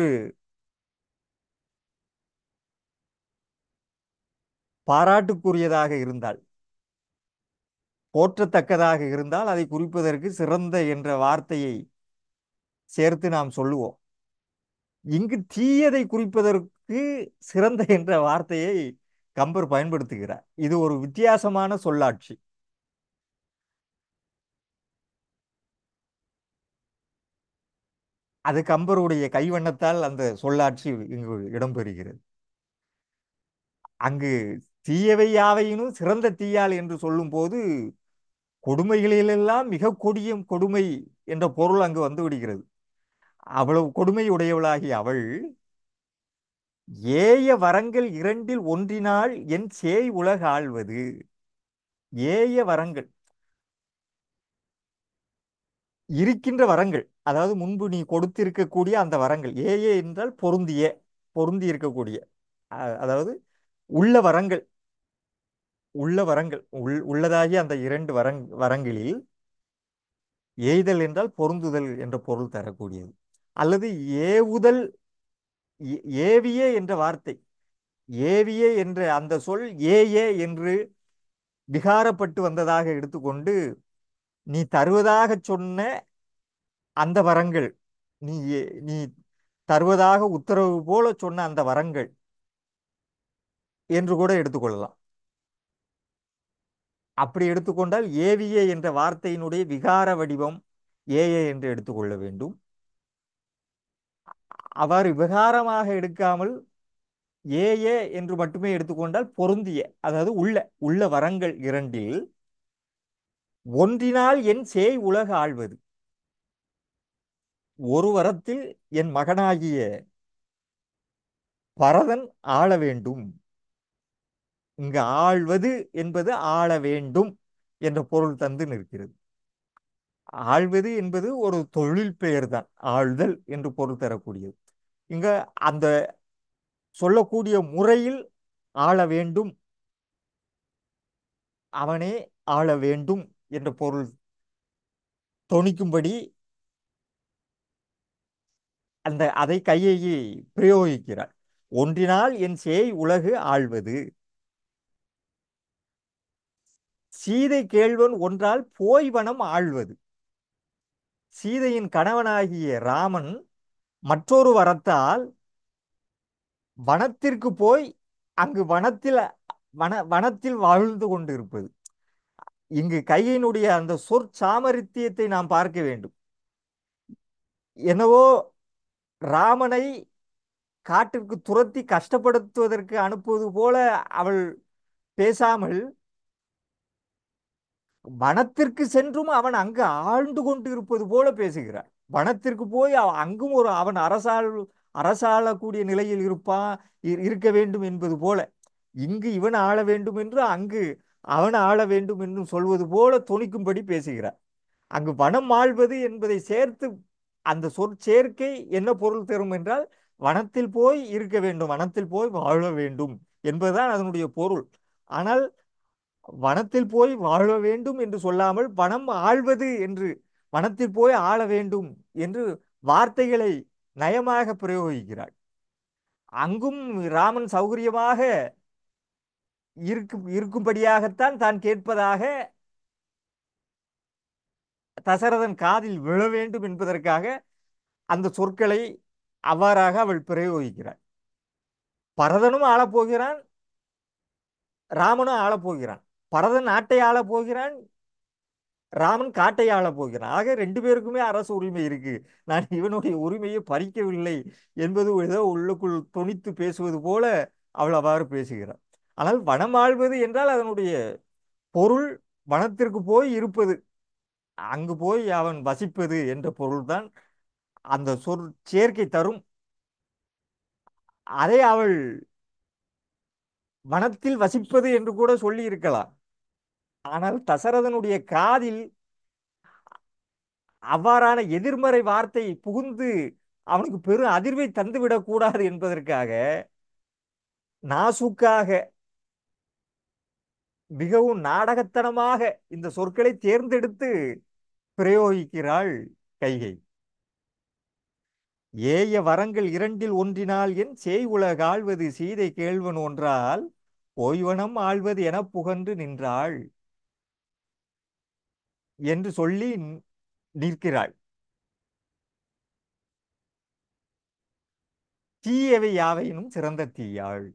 பாராட்டுக்குரியதாக இருந்தால் போற்றத்தக்கதாக இருந்தால் அதை குறிப்பதற்கு சிறந்த என்ற வார்த்தையை சேர்த்து நாம் சொல்லுவோம் இங்கு தீயதை குறிப்பதற்கு சிறந்த என்ற வார்த்தையை கம்பர் பயன்படுத்துகிறார் இது ஒரு வித்தியாசமான சொல்லாட்சி அது கம்பருடைய கைவண்ணத்தால் அந்த சொல்லாட்சி இங்கு இடம்பெறுகிறது அங்கு தீயவை யாவையினும் சிறந்த தீயாள் என்று சொல்லும்போது கொடுமைகளிலெல்லாம் மிக கொடிய கொடுமை என்ற பொருள் அங்கு வந்து விடுகிறது அவ்வளவு கொடுமை உடையவளாகிய அவள் ஏய வரங்கள் இரண்டில் ஒன்றினால் என் சேய் உலக ஆள்வது ஏய வரங்கள் இருக்கின்ற வரங்கள் அதாவது முன்பு நீ கொடுத்திருக்கக்கூடிய அந்த வரங்கள் ஏய என்றால் பொருந்திய பொருந்தி இருக்கக்கூடிய அ- அதாவது உள்ள வரங்கள் உள்ள வரங்கள் உள் உள்ளதாகிய அந்த இரண்டு வரங் வரங்களில் ஏய்தல் என்றால் பொருந்துதல் என்ற பொருள் தரக்கூடியது அல்லது ஏவுதல் ஏ- ஏவிய என்ற வார்த்தை ஏவிய என்ற அந்த சொல் ஏயே என்று விகாரப்பட்டு வந்ததாக எடுத்துக்கொண்டு நீ தருவதாக சொன்ன அந்த வரங்கள் நீ ஏ- நீ தருவதாக உத்தரவு போல சொன்ன அந்த வரங்கள் என்று கூட எடுத்துக்கொள்ளலாம் அப்படி எடுத்துக்கொண்டால் ஏவிய என்ற வார்த்தையினுடைய விகார வடிவம் ஏஏ என்று எடுத்துக்கொள்ள வேண்டும் அவ்வாறு விகாரமாக எடுக்காமல் ஏ ஏ என்று மட்டுமே எடுத்துக்கொண்டால் பொருந்திய அதாவது உள்ள உள்ள வரங்கள் இரண்டில் ஒன்றினால் என் சேய் உலக ஆள்வது ஒரு வரத்தில் என் மகனாகிய பரதன் ஆள வேண்டும் இங்கு ஆள்வது என்பது ஆள வேண்டும் என்ற பொருள் தந்து நிற்கிறது ஆள்வது என்பது ஒரு தொழில் பெயர் தான் ஆள்தல் என்று பொருள் தரக்கூடியது இங்க அந்த சொல்லக்கூடிய முறையில் ஆள வேண்டும் அவனே ஆள வேண்டும் என்ற பொருள் தொனிக்கும்படி அந்த அதை கையை பிரயோகிக்கிறார் ஒன்றினால் என் சேய் உலகு ஆள்வது சீதை கேள்வன் ஒன்றால் போய் வனம் ஆள்வது சீதையின் கணவனாகிய ராமன் மற்றொரு வரத்தால் வனத்திற்கு போய் அங்கு வனத்தில் வன வனத்தில் வாழ்ந்து கொண்டிருப்பது இங்கு கையினுடைய அந்த சொற்சாமர்த்தியத்தை நாம் பார்க்க வேண்டும் என்னவோ ராமனை காட்டிற்கு துரத்தி கஷ்டப்படுத்துவதற்கு அனுப்புவது போல அவள் பேசாமல் வனத்திற்கு சென்றும் அவன் அங்கு ஆழ்ந்து கொண்டு இருப்பது போல பேசுகிறார் வனத்திற்கு போய் அவ- அங்கும் ஒரு அவன் அரசாள் அரசாளக்கூடிய நிலையில் இருப்பான் இ- இருக்க வேண்டும் என்பது போல இங்கு இவன் ஆள வேண்டும் என்று அங்கு அவன் ஆள வேண்டும் என்று சொல்வது போல தொனிக்கும்படி பேசுகிறார் அங்கு வனம் ஆள்வது என்பதை சேர்த்து அந்த சொற்சேர்க்கை என்ன பொருள் தரும் என்றால் வனத்தில் போய் இருக்க வேண்டும் வனத்தில் போய் வாழ வேண்டும் என்பதுதான் அதனுடைய பொருள் ஆனால் வனத்தில் போய் வாழ வேண்டும் என்று சொல்லாமல் வனம் ஆள்வது என்று வனத்தில் போய் ஆள வேண்டும் என்று வார்த்தைகளை நயமாக பிரயோகிக்கிறாள் அங்கும் ராமன் சௌகரியமாக இருக்கும் இருக்கும்படியாகத்தான் தான் கேட்பதாக தசரதன் காதில் விழ வேண்டும் என்பதற்காக அந்த சொற்களை அவ்வாறாக அவள் பிரயோகிக்கிறாள் பரதனும் ஆளப்போகிறான் ராமனும் ஆளப்போகிறான் பரதன் நாட்டை ஆளப் போகிறான் ராமன் காட்டை ஆளப் போகிறான் ஆக ரெண்டு பேருக்குமே அரசு உரிமை இருக்கு நான் இவனுடைய உரிமையை பறிக்கவில்லை என்பது ஏதோ உள்ளுக்குள் தொனித்து பேசுவது போல அவள் அவ்வாறு பேசுகிறாள் ஆனால் வனம் ஆள்வது என்றால் அதனுடைய பொருள் வனத்திற்கு போய் இருப்பது அங்கு போய் அவன் வசிப்பது என்ற பொருள்தான் அந்த சொற் சேர்க்கை தரும் அதை அவள் வனத்தில் வசிப்பது என்று கூட சொல்லி இருக்கலாம் ஆனால் தசரதனுடைய காதில் அவ்வாறான எதிர்மறை வார்த்தை புகுந்து அவனுக்கு பெரும் அதிர்வை தந்துவிடக் கூடாது என்பதற்காக நாசூக்காக மிகவும் நாடகத்தனமாக இந்த சொற்களை தேர்ந்தெடுத்து பிரயோகிக்கிறாள் கைகை ஏய வரங்கள் இரண்டில் ஒன்றினால் என் சேய் உலக ஆள்வது சீதை கேள்வன் ஒன்றால் ஓய்வனம் ஆள்வது எனப் புகன்று நின்றாள் என்று சொல்லி நி- நிற்கிறாள் தீயவை யாவையினும் சிறந்த தீயாள்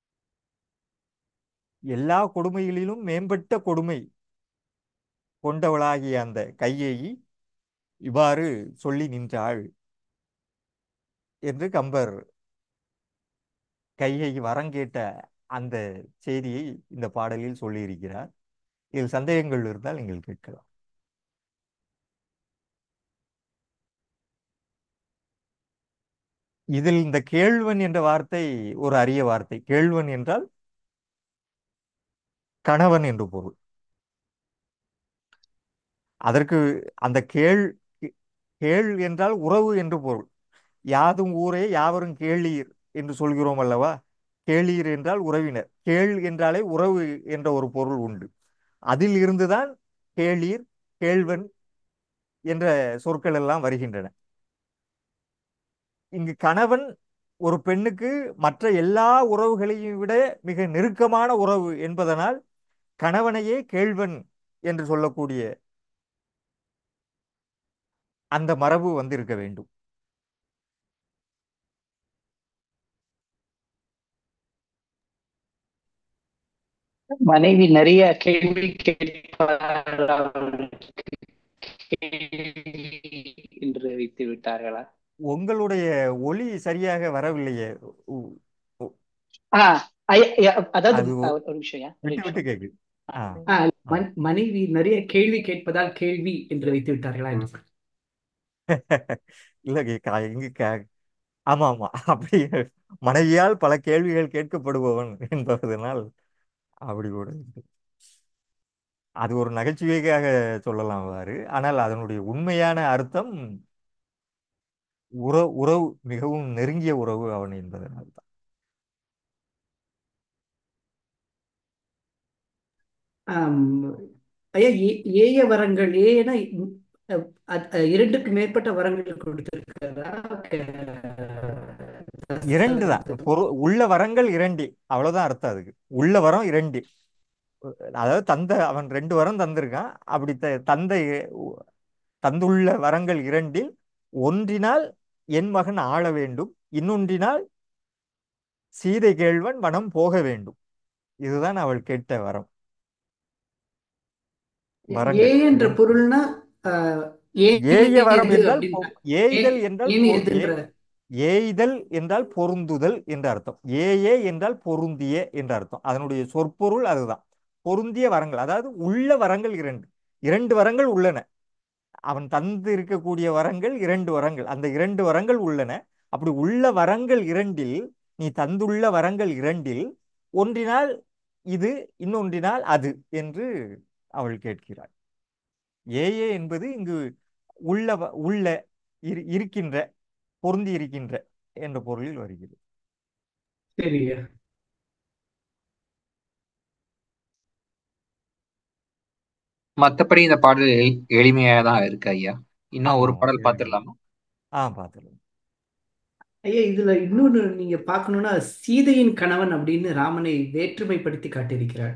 எல்லா கொடுமைகளிலும் மேம்பட்ட கொடுமை கொண்டவளாகிய அந்த கையேயி இவ்வாறு சொல்லி நின்றாள் என்று கம்பர் கையை வரங்கேட்ட அந்த செய்தியை இந்த பாடலில் சொல்லியிருக்கிறார் இதில் சந்தேகங்கள் இருந்தால் நீங்கள் கேட்கலாம் இதில் இந்த கேழ்வன் என்ற வார்த்தை ஒரு அரிய வார்த்தை கேழ்வன் என்றால் கணவன் என்று பொருள் அதற்கு அந்த கேள் கேள் என்றால் உறவு என்று பொருள் யாதும் ஊரே யாவரும் கேளீர் என்று சொல்கிறோம் அல்லவா கேளீர் என்றால் உறவினர் கேள் என்றாலே உறவு என்ற ஒரு பொருள் உண்டு அதில் இருந்துதான் கேளீர் கேள்வன் என்ற சொற்கள் எல்லாம் வருகின்றன இங்கு கணவன் ஒரு பெண்ணுக்கு மற்ற எல்லா உறவுகளையும் விட மிக நெருக்கமான உறவு என்பதனால் கணவனையே கேள்வன் என்று சொல்லக்கூடிய அந்த மரபு வந்திருக்க வேண்டும் மனைவி நிறைய கேள்வி கேட்பார் அவருக்கு கேள்வி என்று வைத்து விட்டார்களா உங்களுடைய ஒலி சரியாக வரவில்லையே உ- உ- ஆ, ஐயா, ஐயா, அதாவது அது அஹ், ஒரு நிமிஷம் ஐயா, ஒரு விட்டு விட்டு நிமிஷம் கேக்குது ஆ ஆ, ஆ. மன்- மனைவி நிறைய கேள்வி கேட்பதால் கேள்வி என்று வைத்து விட்டார்களா என்று இல்ல கே- இங்க கே- ஆமா ஆமா அப்படி மனைவியால் பல கேள்விகள் கேட்கப்படுபவன் என்பதனால் அப்படி கூட இருக்கு. அது ஒரு நகைச்சுவைக்காக சொல்லலாம் வாரு ஆனால் அதனுடைய உண்மையான அர்த்தம் உறவு உறவு மிகவும் நெருங்கிய உறவு அவன் என்பதனால் தான் ஆம், ஐயா ஏ- ஏய வரங்கள் ஏன்னா அஹ், அத்- அஹ், இரண்டுக்கு மேற்பட்ட வரங்கள் கொடுத்திருக்கிறதா இரண்டு தான் பொரு உள்ள வரங்கள் இரண்டு அவ்வளவுதான் அர்த்தம் அதுக்கு உள்ள வரம் இரண்டு அதாவது தந்த அவன் ரெண்டு வரம் தந்திருக்கான் அப்படி த தந்த இ- தந்துள்ள வரங்கள் இரண்டில் ஒன்றினால் என் மகன் ஆள வேண்டும் இன்னொன்றினால் சீதை கேள்வன் வனம் போக வேண்டும் இதுதான் அவள் கேட்ட வரம் ஏ வரங்கள் என்ற இரண்டு பொருள்னா ஆஹ், ஏ- ஏய வரம் எது என்றால் அப்படின்னா பொ- ஏய்தல் ஏ- என்றால் ஏன்னு பொ- ஏ எதுன்ற ஏய்தல் என்றால் பொருந்துதல் என்ற அர்த்தம் ஏயே என்றால் பொருந்திய என்ற அர்த்தம் அதனுடைய சொற்பொருள் அதுதான் பொருந்திய வரங்கள் அதாவது உள்ள வரங்கள் இரண்டு இரண்டு வரங்கள் உள்ளன அவன் தந்து இருக்கக்கூடிய வரங்கள் இரண்டு வரங்கள் அந்த இரண்டு வரங்கள் உள்ளன அப்படி உள்ள வரங்கள் இரண்டில் நீ தந்துள்ள வரங்கள் இரண்டில் ஒன்றினால் இது இன்னொன்றினால் அது என்று அவள் கேட்கிறாள் ஏஏ என்பது இங்கு உள்ள வ- உள்ள இரு- இருக்கின்ற பொருந்தி இருக்கின்ற என்ற பொருளில் வருகிறது சரியா மத்தபடி இந்த பாடல் எளி- எளிமையா தான் இருக்கு ஐயா இன்னும் ஒரு ஆமா பாடல் எளிமை பார்த்துடலாமா ஆ பார்த்துக்கலாம் ஐயா இதுல இன்னொன்னு நீங்க பார்க்கணும்னா சீதையின் கணவன் அப்படின்னு ராமனை வேற்றுமைப்படுத்தி காட்டியிருக்கிறார்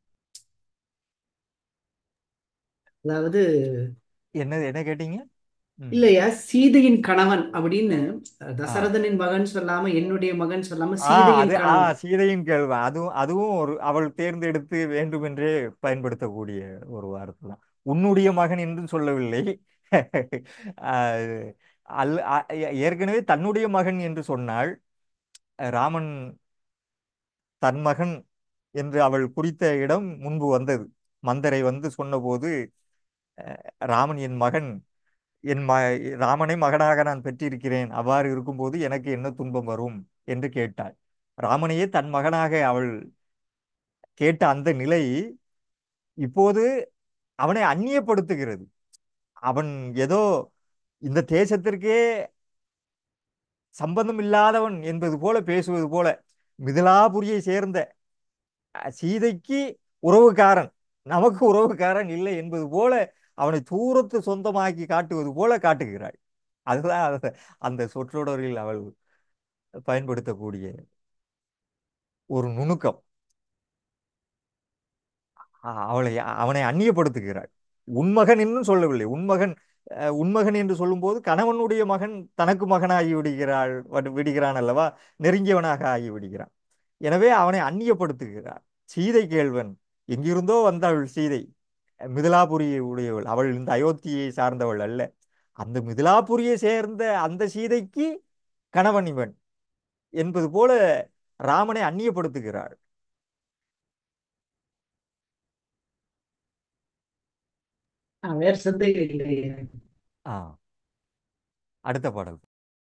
அதாவது என்ன என்ன கேட்டீங்க ம் இல்லையா சீதையின் கணவன் அப்படின்னு ஆ தசரதனின் மகன் சொல்லாம என்னுடைய மகன் சொல்லாம ஆ சீதையின் அது ஆ கணவன் சீதையின் கேள்வன் அதுவும் அதுவும் ஒரு அவள் தேர்ந்தெடுத்து வேண்டுமென்றே பயன்படுத்தக்கூடிய ஒரு வார்த்தை தான் உன்னுடைய மகன் என்றும் சொல்லவில்லை ஆ, அல் ஆ, ஏ- ஏற்கனவே தன்னுடைய மகன் என்று சொன்னாள் ராமன் தன் மகன் என்று அவள் குறித்த இடம் முன்பு வந்தது மந்தரை வந்து சொன்னபோது அஹ், ராமன் என் மகன் என் ம ராமனை மகனாக நான் பெற்றிருக்கிறேன் அவ்வாறு இருக்கும்போது எனக்கு என்ன துன்பம் வரும் என்று கேட்டாள் ராமனையே தன் மகனாக அவள் கேட்ட அந்த நிலை இப்போது அவனை அந்நியப்படுத்துகிறது அவன் ஏதோ இந்த தேசத்திற்கே சம்பந்தம் இல்லாதவன் என்பது போல பேசுவது போல மிதிலாபுரியை சேர்ந்த அஹ், சீதைக்கு உறவுக்காரன் நமக்கு உறவுக்காரன் இல்லை என்பது போல அவனை தூரத்து சொந்தமாக்கி காட்டுவது போல காட்டுகிறாள் அதுதான் அந்த அந்த சொற்றொடரில் அவள் பயன்படுத்தக்கூடிய ஒரு நுணுக்கம் அ- அவளை அவனை அந்நியப்படுத்துகிறாள் உன்மகன் என்றும் சொல்லவில்லை உன்மகன் அஹ், உன்மகன் என்று சொல்லும்போது கணவனுடைய மகன் தனக்கு மகனாகி விடுகிறாள் வடு- விடுகிறான் அல்லவா நெருங்கியவனாக ஆகி விடுகிறான் எனவே அவனை அந்நியப்படுத்துகிறார் சீதை கேள்வன் எங்கிருந்தோ வந்தாள் சீதை மிதிலாபுரியை உடையவள் அவள் இந்த அயோத்தியை சார்ந்தவள் அல்ல அந்த மிதிலாபுரியை சேர்ந்த அந்த சீதைக்கு கணவன் இவன் என்பது போல ராமனை அந்நியப்படுத்துகிறாள் ஆ, வேற சந்தேகம் இல்லையா ஆ அடுத்த பாடல்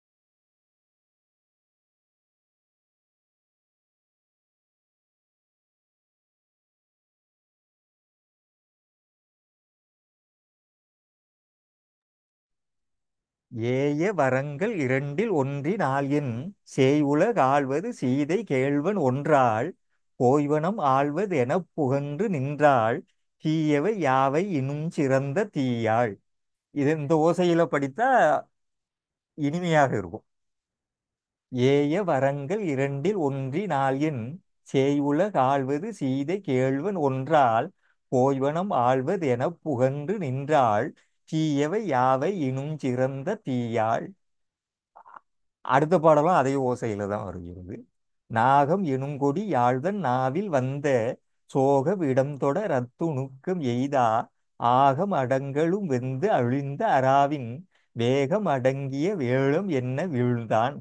ஏய வரங்கள் இரண்டில் ஒன்றினால் என் சேயுலக ஆள்வது சீதை கேள்வன் ஒன்றாள் போய்வனம் ஆள்வது எனப் புகன்று நின்றாள் தீயவை யாவை இனும் சிறந்த தீயாள் இது இந்த ஓசையில படித்தா இனிமையாக இருக்கும் ஏய வரங்கள் இரண்டில் ஒன்றினால் என் சேயுலக ஆள்வது சீதை கேள்வன் ஒன்றால் போய்வனம் ஆள்வது எனப் புகன்று நின்றாள் தீயவை யாவை இனும் சிறந்த தீயாள் அடுத்த பாடலும் அதே ஓசையில தான் வருகிறது நாகம் எனுங்கொடி யாழ்தன் நாவில் வந்த சோக விடம்தொட ரத்துணுக்கம் எய்தா ஆகம் அடங்களும் வெந்து அழிந்த அராவின் வேகம் அடங்கிய வேளும் என்ன வீழ்ந்தான்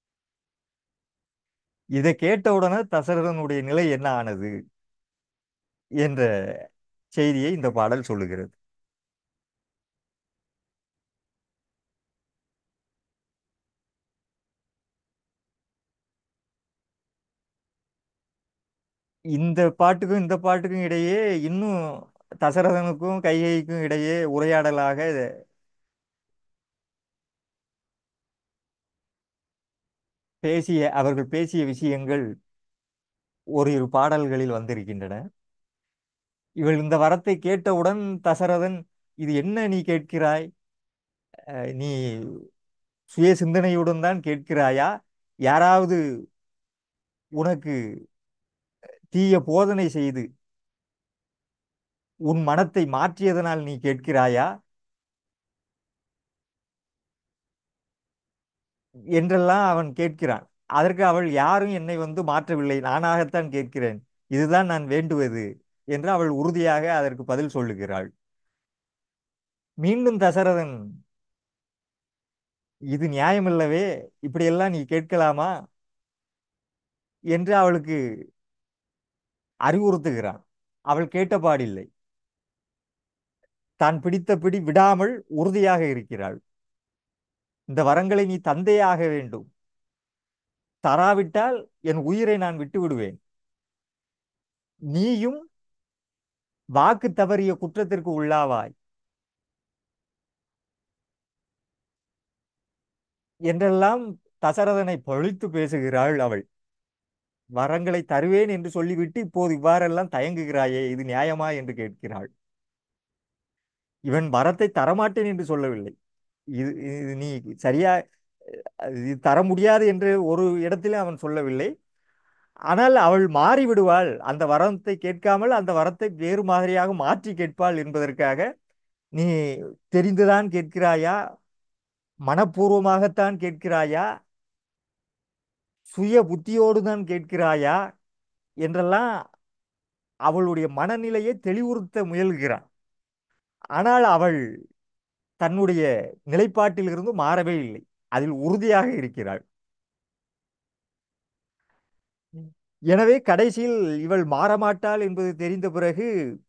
இதை கேட்டவுடனே தசரதனுடைய நிலை என்ன ஆனது என்ற செய்தியை இந்த பாடல் சொல்லுகிறது இந்த பாட்டுக்கும் இந்த பாட்டுக்கும் இடையே இன்னும் தசரதனுக்கும் கைகைக்கும் இடையே உரையாடலாக பேசிய அவர்கள் பேசிய விஷயங்கள் ஓரிரு பாடல்களில் வந்திருக்கின்றன இவள் இந்த வரத்தை கேட்டவுடன் தசரதன் இது என்ன நீ கேட்கிறாய் அஹ் நீ சுய சிந்தனையுடன் தான் கேட்கிறாயா யாராவது உனக்கு தீய போதனை செய்து உன் மனத்தை மாற்றியதனால் நீ கேட்கிறாயா என்றெல்லாம் அவன் கேட்கிறான் அதற்கு அவள் யாரும் என்னை வந்து மாற்றவில்லை நானாகத்தான் கேட்கிறேன் இதுதான் நான் வேண்டுவது என்று அவள் உறுதியாக அதற்கு பதில் சொல்லுகிறாள் மீண்டும் தசரதன் இது நியாயமில்லவே இப்படியெல்லாம் நீ கேட்கலாமா என்று அவளுக்கு அறிவுறுத்துகிறான் அவள் கேட்டபாடில்லை தான் பிடித்த பிடி விடாமல் உறுதியாக இருக்கிறாள் இந்த வரங்களை நீ தந்தையாக வேண்டும் தராவிட்டால் என் உயிரை நான் விட்டு விடுவேன் நீயும் வாக்கு தவறிய குற்றத்திற்கு உள்ளாவாய் என்றெல்லாம் தசரதனை பழித்து பேசுகிறாள் அவள் வரங்களை தருவேன் என்று சொல்லிவிட்டு இப்போது இவ்வாறெல்லாம் தயங்குகிறாயே இது நியாயமா என்று கேட்கிறாள் இவன் வரத்தை தரமாட்டேன் என்று சொல்லவில்லை இது இது நீ சரியா இது தர முடியாது என்று ஒரு இடத்திலே அவன் சொல்லவில்லை ஆனால் அவள் மாறி விடுவாள் அந்த வரத்தை கேட்காமல் அந்த வரத்தை வேறு மாதிரியாக மாற்றி கேட்பாள் என்பதற்காக நீ தெரிந்துதான் கேட்கிறாயா மனப்பூர்வமாகத்தான் கேட்கிறாயா சுய புத்தியோடு தான் கேட்கிறாயா என்றெல்லாம் அவளுடைய மனநிலையை தெளிவுறுத்த முயல்கிறான் ஆனால் அவள் தன்னுடைய நிலைப்பாட்டிலிருந்து மாறவே இல்லை அதில் உறுதியாக இருக்கிறாள் எனவே கடைசியில் இவள் மாறமாட்டாள் என்பது தெரிந்த பிறகு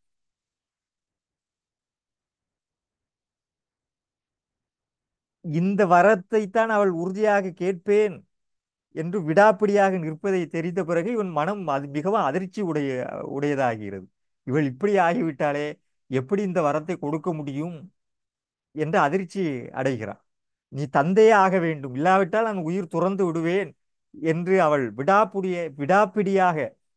இந்த வரத்தை தான் அவள் உறுதியாக கேட்பேன் என்று விடாப்பிடியாக நிற்பதை தெரிந்த பிறகு இவன் மனம் அது மிகவும் அதிர்ச்சி உடைய உடையதாகிறது இவள் இப்படி ஆகிவிட்டாளே எப்படி இந்த வரத்தை கொடுக்க முடியும் என்று அதிர்ச்சி அடைகிறான் நீ தந்தையே ஆக வேண்டும் இல்லாவிட்டால் நான் உயிர் துறந்து விடுவேன் என்று அவள் விடாப்புடிய விடாப்பிடியாக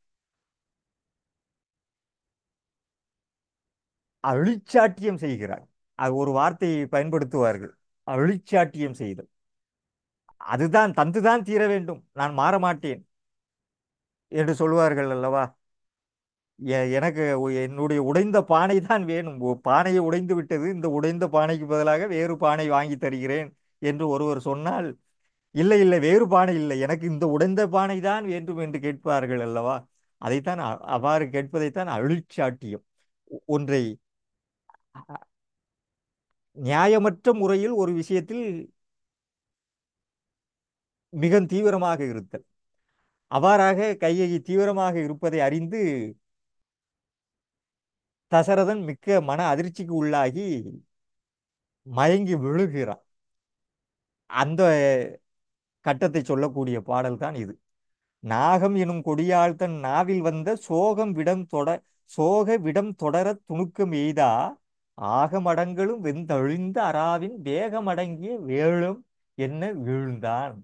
அழிச்சாட்டியம் செய்கிறாள் அது ஒரு வார்த்தையை பயன்படுத்துவார்கள் அழிச்சாட்டியம் செய்தல் அதுதான் தந்துதான் தீர வேண்டும் நான் மாற மாட்டேன் என்று சொல்வார்கள் அல்லவா எ- எனக்கு ஒ- என்னுடைய உடைந்த பானை தான் வேணும் ஒ- பானையை உடைந்து விட்டது இந்த உடைந்த பானைக்கு பதிலாக வேறு பானை வாங்கி தருகிறேன் என்று ஒருவர் சொன்னால் இல்லை இல்லை வேறு பானை இல்லை எனக்கு இந்த உடைந்த பானை தான் வேண்டும் என்று கேட்பார்கள் அல்லவா அதைத்தான் அ- அவ்வாறு கேட்பதைத்தான் அழிச்சாட்டியம் ஒ- ஒன்றை நியாயமற்ற முறையில் ஒரு விஷயத்தில் மிக தீவிரமாக இருத்தல் அவ்வாறாக கையை தீவிரமாக இருப்பதை அறிந்து தசரதன் மிக்க மன அதிர்ச்சிக்கு உள்ளாகி மயங்கி விழுகிறான் அந்த கட்டத்தை சொல்லக்கூடிய பாடல் தான் இது நாகம் எனும் கொடியாள் தன் நாவில் வந்த சோகம் விடம் தொட சோக விடம் தொடர துணுக்கம் எய்தா ஆகமடங்களும் வெந்தழிந்த அராவின் வேகமடங்கிய வேளும் என்ன வீழ்ந்தான்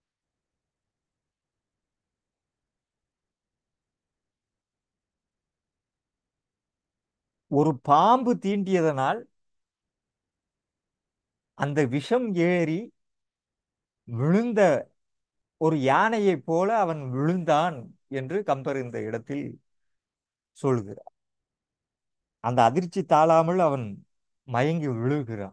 ஒரு பாம்பு தீண்டியதனால் அந்த விஷம் ஏறி விழுந்த ஒரு யானையைப் போல அவன் விழுந்தான் என்று கம்பர் இந்த இடத்தில் சொல்கிறார் அந்த அதிர்ச்சி தாழாமல் அவன் மயங்கி விழுகிறான்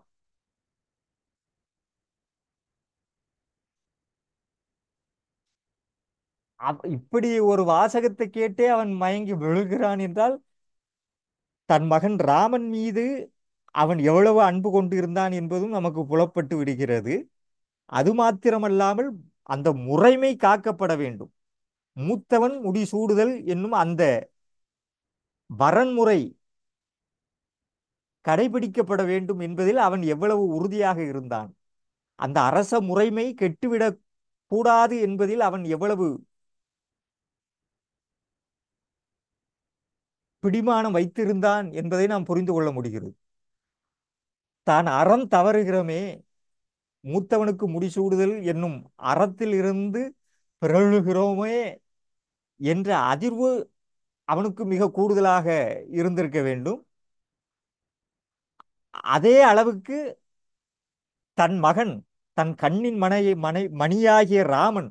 அவ்- இப்படி ஒரு வாசகத்தை கேட்டே அவன் மயங்கி விழுகிறான் என்றால் தன் மகன் ராமன் மீது அவன் எவ்வளவு அன்பு கொண்டிருந்தான் என்பதும் நமக்கு புலப்பட்டு விடுகிறது அது மாத்திரமல்லாமல் அந்த முறைமை காக்கப்பட வேண்டும் மூத்தவன் முடிசூடுதல் என்னும் அந்த வரன்முறை கடைபிடிக்கப்பட வேண்டும் என்பதில் அவன் எவ்வளவு உறுதியாக இருந்தான் அந்த அரச முறைமை கெட்டுவிடக் கூடாது என்பதில் அவன் எவ்வளவு பிடிமானம் வைத்திருந்தான் என்பதை நாம் புரிந்து கொள்ள முடிகிறது தான் அறம் தவறுகிறோமே மூத்தவனுக்கு முடிசூடுதல் என்னும் அறத்தில் இருந்து பிறழுகிறோமே என்ற அதிர்வு அவனுக்கு மிக கூடுதலாக இருந்திருக்க வேண்டும் அதே அளவுக்கு தன் மகன் தன் கண்ணின் மனையை மனை மணியாகிய ராமன்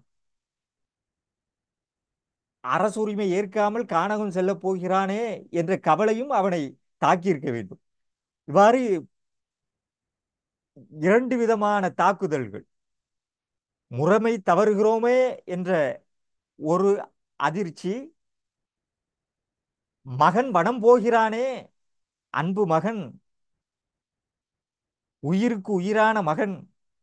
அரசுரிமை ஏற்காமல் கானகம் செல்லப் போகிறானே என்ற கவலையும் அவனை தாக்கியிருக்க வேண்டும் இவ்வாறு இரண்டு விதமான தாக்குதல்கள் முறைமை தவறுகிறோமே என்ற ஒரு அதிர்ச்சி மகன் வனம் போகிறானே அன்பு மகன் உயிருக்கு உயிரான மகன்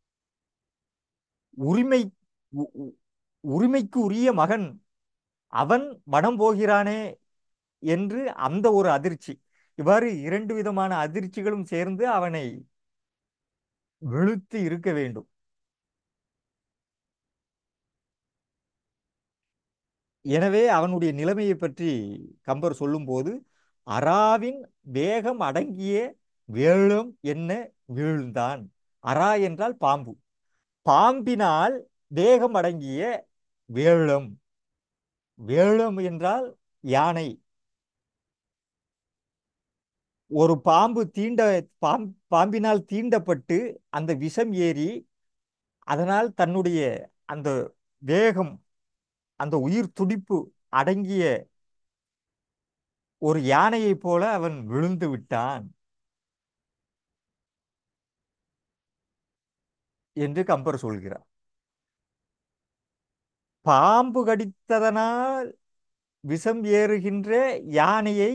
உரிமை உ- உ- உரிமைக்கு உரிய மகன் அவன் வனம் போகிறானே என்று அந்த ஒரு அதிர்ச்சி இவ்வாறு இரண்டு விதமான அதிர்ச்சிகளும் சேர்ந்து அவனை விழுத்து இருக்க வேண்டும் எனவே அவனுடைய நிலைமையை பற்றி கம்பர் சொல்லும்போது அராவின் வேகம் அடங்கிய வேளம் என்ன வீழ்ந்தான் அரா என்றால் பாம்பு பாம்பினால் வேகம் அடங்கிய வேளம் வேளம் என்றால் யானை ஒரு பாம்பு தீண்ட பாம் பாம்பினால் தீண்டப்பட்டு அந்த விஷம் ஏறி அதனால் தன்னுடைய அந்த வேகம் அந்த உயிர் துடிப்பு அடங்கிய ஒரு யானையைப் போல அவன் விழுந்து விட்டான் என்று கம்பர் சொல்கிறார் பாம்பு கடித்ததனால் விஷம் ஏறுகின்ற யானையை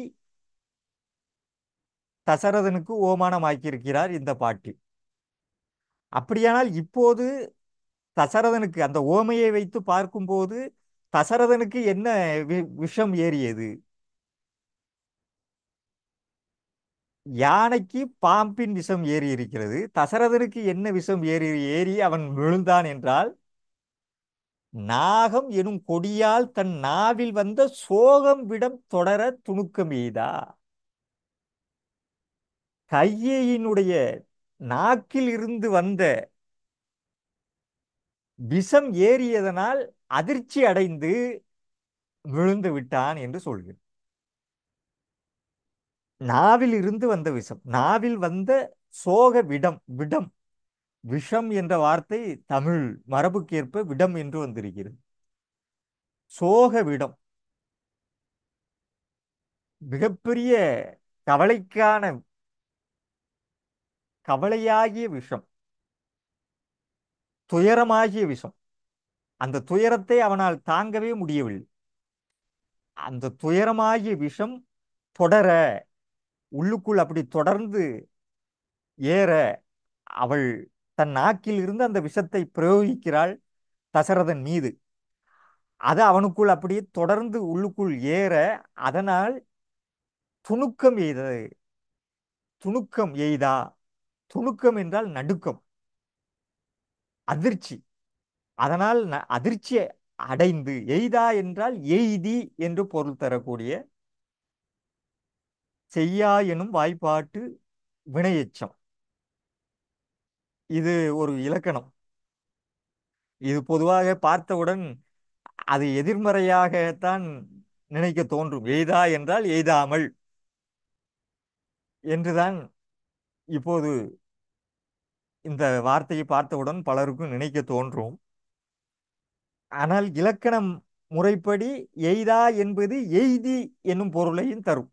தசரதனுக்கு ஓமானமாக்கியிருக்கிறார் இந்த பாட்டில் அப்படியானால் இப்போது தசரதனுக்கு அந்த ஓமையை வைத்து பார்க்கும்போது தசரதனுக்கு என்ன வி- விஷம் ஏறியது யானைக்கு பாம்பின் விஷம் ஏறி இருக்கிறது தசரதனுக்கு என்ன விஷம் ஏறி ஏறி அவன் விழுந்தான் என்றால் நாகம் எனும் கொடியால் தன் நாவில் வந்த சோகம் விடம் தொடர துணுக்கம் எய்தா கையேயினுடைய நாக்கில் இருந்து வந்த விஷம் ஏறியதனால் அதிர்ச்சி அடைந்து விழுந்து விட்டான் என்று சொல்கிறார் நாவில் இருந்து வந்த விஷம் நாவில் வந்த சோக விடம் விடம் விஷம் என்ற வார்த்தை தமிழ் மரபுக்கேற்ப விடம் என்று வந்திருக்கிறது சோக விடம் மிகப்பெரிய கவலைக்கான கவலையாகிய விஷம் துயரமாகிய விஷம் அந்த துயரத்தை அவனால் தாங்கவே முடியவில்லை அந்த துயரமாகிய விஷம் தொடர உள்ளுக்குள் அப்படி தொடர்ந்து ஏற அவள் தன் நாக்கில் இருந்து அந்த விஷத்தை பிரயோகிக்கிறாள் தசரதன் மீது அது அவனுக்குள் அப்படியே தொடர்ந்து உள்ளுக்குள் ஏற அதனால் துணுக்கம் எய்தது துணுக்கம் எய்தா துணுக்கம் என்றால் நடுக்கம் அதிர்ச்சி அதனால் ந- அதிர்ச்சி அடைந்து எய்தா என்றால் எய்தி என்று பொருள் தரக்கூடிய செய்யா எனும் வாய்ப்பாட்டு வினையெச்சம் இது ஒரு இலக்கணம் இது பொதுவாக பார்த்தவுடன் அது எதிர்மறையாகத்தான் நினைக்க தோன்றும் எய்தா என்றால் எய்தாமல் என்றுதான் இப்போது இந்த வார்த்தையை பார்த்தவுடன் பலருக்கும் நினைக்க தோன்றும் ஆனால் இலக்கணம் முறைப்படி எய்தா என்பது எய்தி என்னும் பொருளையும் தரும்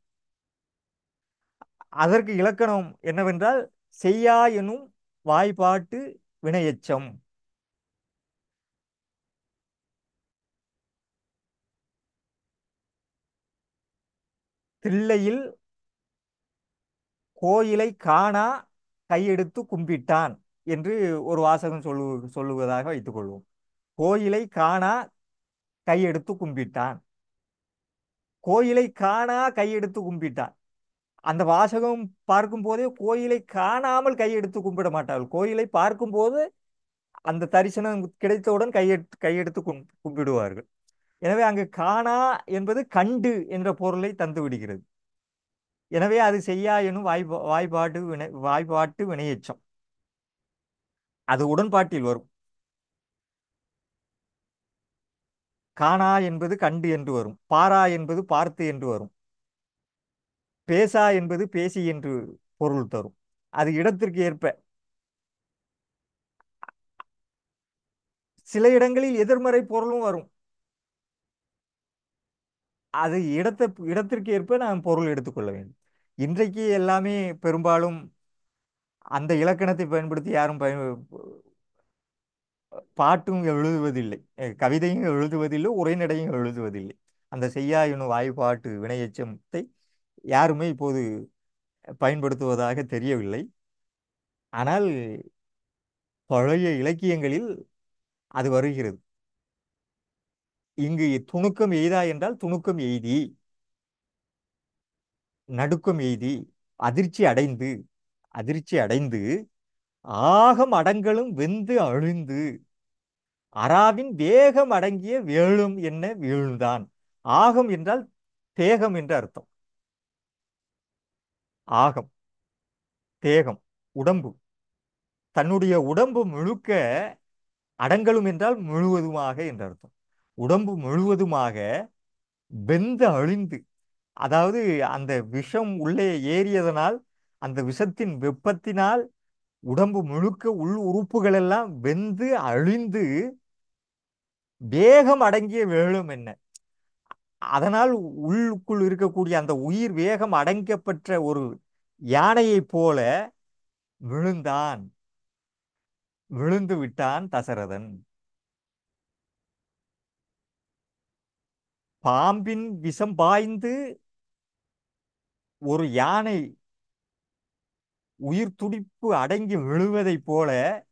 அதற்கு இலக்கணம் என்னவென்றால் செய்யா எனும் வாய்ப்பாட்டு வினையெச்சம் தில்லையில் கோயிலை காணா கையெடுத்து கும்பிட்டான் என்று ஒரு வாசகம் சொல்லு சொல்லுவதாக வைத்துக்கொள்வோம் கோயிலை காணா கையெடுத்து கும்பிட்டான் கோயிலை காணா கையெடுத்து கும்பிட்டான் அந்த வாசகம் பார்க்கும் போதே கோயிலை காணாமல் கையெடுத்து கும்பிட மாட்டார்கள் கோயிலை பார்க்கும்போது அந்த தரிசனம் கிடைத்தவுடன் கையெடுத்து கையெடுத்து கும் கும்பிடுவார்கள் எனவே அங்கு காணா என்பது கண்டு என்ற பொருளை தந்து விடுகிறது எனவே அது செய்யா எனும் வாய்பா வாய்பாடு வினை வாய்பாட்டு வினையெச்சம் அது உடன்பாட்டில் வரும் காணா என்பது கண்டு என்று வரும் பாரா என்பது பார்த்து என்று வரும் பேசா என்பது பேசி என்று பொருள் தரும் அது இடத்திற்கு ஏற்ப சில இடங்களில் எதிர்மறை பொருளும் வரும் அது இடத்தை இடத்திற்கு ஏற்ப நாம் பொருள் எடுத்துக்கொள்ள வேண்டும் இன்றைக்கு எல்லாமே பெரும்பாலும் அந்த இலக்கணத்தை பயன்படுத்தி யாரும் பயன் பாட்டும் எழுதுவதில்லை அஹ் கவிதையும் எழுதுவதில்லை உரைநடையும் எழுதுவதில்லை அந்த செய்யா எனும் வாய்ப்பாட்டு வினையெச்சத்தை யாருமே இப்போது பயன்படுத்துவதாக தெரியவில்லை ஆனால் பழைய இலக்கியங்களில் அது வருகிறது இங்கு துணுக்கம் எய்தா என்றால் துணுக்கம் எய்தி நடுக்கம் எய்தி அதிர்ச்சி அடைந்து அதிர்ச்சி அடைந்து ஆகம் அடங்கலும் வெந்து அழிந்து அராவின் வேகம் அடங்கிய வேளும் என்ன வீழ்ந்தான் ஆகம் என்றால் தேகம் என்று அர்த்தம் ஆகம் தேகம் உடம்பு தன்னுடைய உடம்பு முழுக்க அடங்கலும் என்றால் முழுவதுமாக என்று அர்த்தம் உடம்பு முழுவதுமாக வெந்து அழிந்து அதாவது அந்த விஷம் உள்ளே ஏறியதனால் அந்த விஷத்தின் வெப்பத்தினால் உடம்பு முழுக்க உள் உறுப்புகள் எல்லாம் வெந்து அழிந்து வேகம் அடங்கிய வேளும் என்ன அதனால் உள்ளுக்குள் இருக்கக்கூடிய அந்த உயிர் வேகம் அடங்கப்பெற்ற ஒரு யானையைப் போல விழுந்தான் விழுந்து விட்டான் தசரதன் பாம்பின் விஷம் பாய்ந்து ஒரு யானை உயிர் துடிப்பு அடங்கி விழுவதைப் போல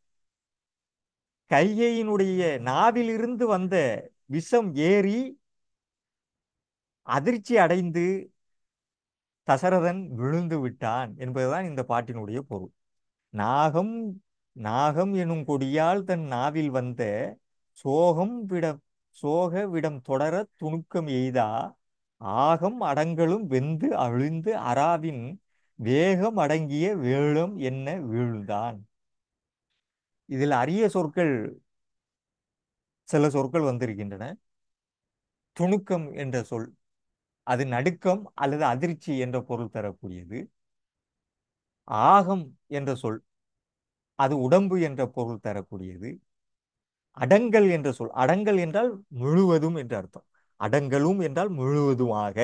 கைகையினுடைய நாவிலிருந்து வந்த விஷம் ஏறி அதிர்ச்சி அடைந்து தசரதன் விழுந்து விட்டான் என்பதுதான் இந்த பாட்டினுடைய பொருள் நாகம் நாகம் எனும் கொடியால் தன் நாவில் வந்த சோகம் விட சோக விடம் தொடர துணுக்கம் எய்தா ஆகம் அடங்கலும் வெந்து அழிந்து அராவின் வேகம் அடங்கிய வேளம் என்ன வீழ்ந்தான் இதில் அரிய சொற்கள் சில சொற்கள் வந்திருக்கின்றன துணுக்கம் என்ற சொல் அது நடுக்கம் அல்லது அதிர்ச்சி என்ற பொருள் தரக்கூடியது ஆகம் என்ற சொல் அது உடம்பு என்ற பொருள் தரக்கூடியது அடங்கல் என்ற சொல் அடங்கல் என்றால் முழுவதும் என்று அர்த்தம் அடங்கலும் என்றால் முழுவதுமாக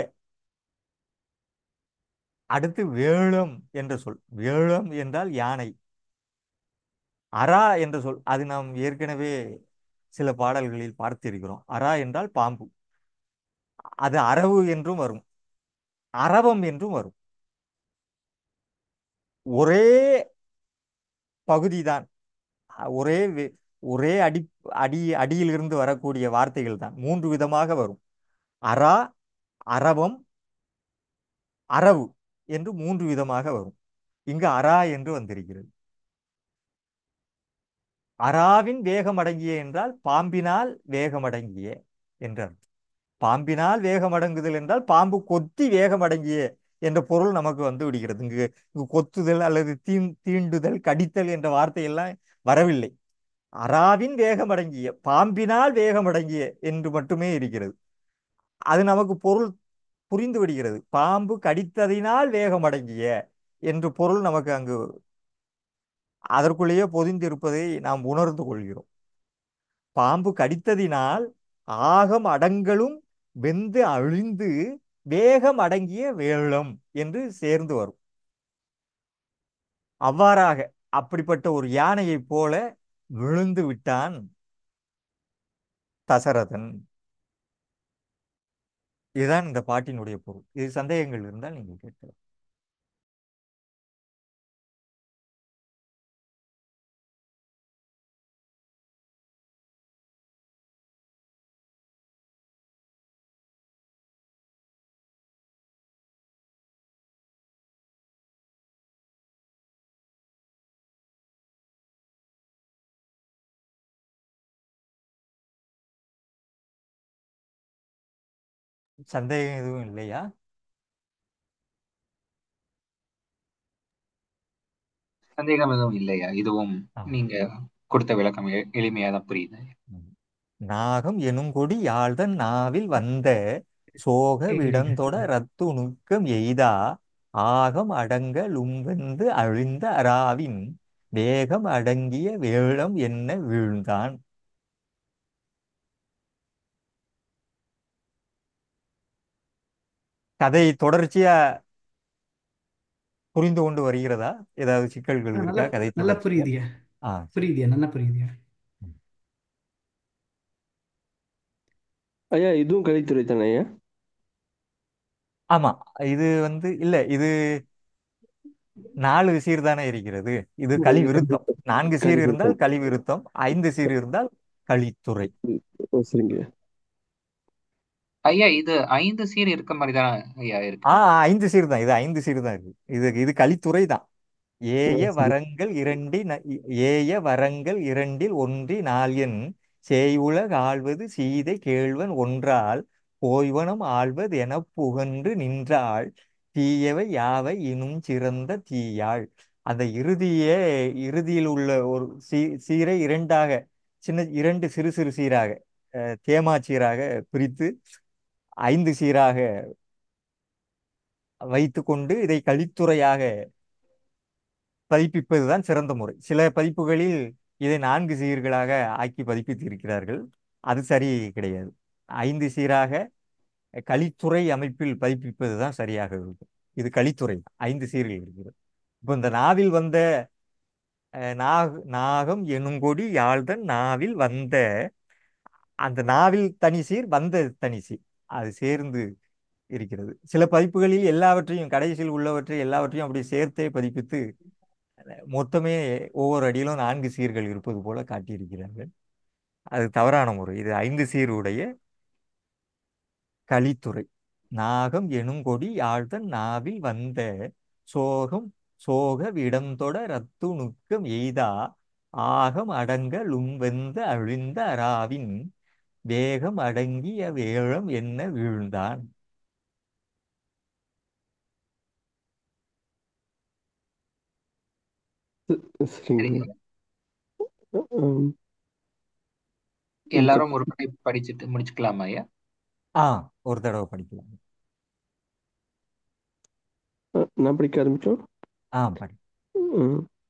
அடுத்து வேளம் என்ற சொல் வேளம் என்றால் யானை அரா என்ற சொல் அது நாம் ஏற்கனவே சில பாடல்களில் பார்த்திருக்கிறோம் அரா என்றால் பாம்பு அது அரவு என்றும் வரும் அரவம் என்றும் வரும் ஒரே பகுதிதான் ஒரே வே- ஒரே அடி அடி அடியிலிருந்து வரக்கூடிய வார்த்தைகள் தான் மூன்று விதமாக வரும் அரா அரவம் அரவு என்று மூன்று விதமாக வரும் இங்கு அரா என்று வந்திருக்கிறது அராவின் வேகமடங்கிய என்றால் பாம்பினால் வேகமடங்கிய என்று அர்த்தம் பாம்பினால் வேகமடங்குதல் என்றால் பாம்பு கொத்தி வேகமடங்கிய என்ற பொருள் நமக்கு வந்து விடுகிறது இங்கு இங்கு கொத்துதல் அல்லது தீ தீண்டுதல் கடித்தல் என்ற வார்த்தையெல்லாம் வரவில்லை அராவின் வேகமடங்கிய பாம்பினால் வேகமடங்கிய என்று மட்டுமே இருக்கிறது அது நமக்கு பொருள் புரிந்து விடுகிறது பாம்பு கடித்ததினால் வேகமடங்கிய என்று பொருள் நமக்கு அங்கு அதற்குள்ளேயே பொதிந்திருப்பதை நாம் உணர்ந்து கொள்கிறோம் பாம்பு கடித்ததினால் ஆகம் அடங்கலும் வெந்து அழிந்து வேகம் அடங்கிய வேளம் என்று சேர்ந்து வரும் அவ்வாறாக அப்படிப்பட்ட ஒரு யானையைப் போல விழுந்து விட்டான் தசரதன் இதுதான் இந்த பாட்டினுடைய பொருள் இது சந்தேகங்கள் இருந்தால் நீங்கள் கேட்கலாம் சந்தேகம் எதுவும் இல்லையா சந்தேகம் எதுவும் இல்லையா இதுவும் ஆ. நீங்க கொடுத்த விளக்கம் எ- எளிமையா தான் புரியுது ம். நாகம் எனும் கொடி யாழ்தன் நாவில் வந்த சோக விடந்தொட ரத்து நுக்கம் எய்தா ஆகம் அடங்க லும்பெந்து அழிந்த அராவின் வேகம் அடங்கிய வேளம் என்ன வீழ்ந்தான் கதை தொடர்ச்சியா புரிந்து கொண்டு வருகிறதா ஏதாவது சிக்கல்கள் ஆ, இருக்கா நல்லா கதை நல்லா தொடர்ச்சியா புரியுதுயா ஆ புரியுதுயா நல்லா புரியுதுயா ஐயா இதுவும் கலைத்துறை தானே ஐயா ஆமா இது வந்து இல்ல இது நாலு சீர் தானே இருக்கிறது இது களி விருத்தம் நான்கு சீர் கலை இருந்தால் விருத்தம். களி விருத்தம் ஐந்து சீர் இருந்தால் களித்துறை ஓ, சரிங்க ஐயா இது ஐந்து சீர் இருக்க மாதிரி தானே ஐயா இருக்கு ஆ ஐந்து சீர் தான் இது ஐந்து சீர் தான் இருக்கு இது இது களித்துறை தான் ஏய சரி. வரங்கள் இரண்டி ஏய வரங்கள் இரண்டில் ஒன்றி நால்யன் சேயுலக ஆள்வது சீதை கேள்வன் ஒன்றால் போய்வனம் ஆள்வது எனப் புகன்று நின்றாள் தீயவை யாவை இனும் சிறந்த தீயாள் அந்த இறுதியே இறுதியில் உள்ள ஒரு சீ சீரை இரண்டாக சின்ன இரண்டு சிறு சிறு சீராக அஹ், தேமா சீராக பிரித்து ஐந்து சீராக வைத்துக்கொண்டு இதை கலித்துறையாக பதிப்பிப்பதுதான் சிறந்த முறை சில பதிப்புகளில் இதை நான்கு சீர்களாக ஆக்கி பதிப்பித்து இருக்கிறார்கள் அது சரி கிடையாது ஐந்து சீராக கலித்துறை அமைப்பில் பதிப்பிப்பது தான் சரியாக இருக்கும் இது கலித்துறை ஐந்து சீர்கள் இருக்கிறது இப்போ இந்த நாவில் வந்த அஹ், நாக நாகம் எனுங்கொடி யாழ்தன் நாவில் வந்த அந்த நாவில் தனி சீர் வந்த தனி சீர் அது சேர்ந்து இருக்கிறது சில பதிப்புகளில் எல்லாவற்றையும் கடைசியில் உள்ளவற்றை எல்லாவற்றையும் அப்படி சேர்த்தே பதிப்பித்து மொத்தமே ஒவ்வொரு அடியிலும் நான்கு சீர்கள் இருப்பது போல காட்டியிருக்கிறார்கள் அது தவறான முறை இது ஐந்து சீருடைய கலித்துறை நாகம் எனும் கொடி ஆழ்தன் நாவில் வந்த சோகம் சோக விடந்தொட ரத்து நுக்கம் எய்தா ஆகம் அடங்க லும்பெந்த அழிந்த அராவின் வேகம் அடங்கிய வேழம் என்ன வீழ்ந்தான் சரிங்க சரிங்க ஆம். எல்லாரும் ஒரு முறை படிச்சுட்டு முடிச்சுக்கலாமா ஐயா ஆ ஒரு தடவை படிக்கலாம் அஹ், நான் படிக்க ஆரம்பிச்சோம் ஆ படி ம்.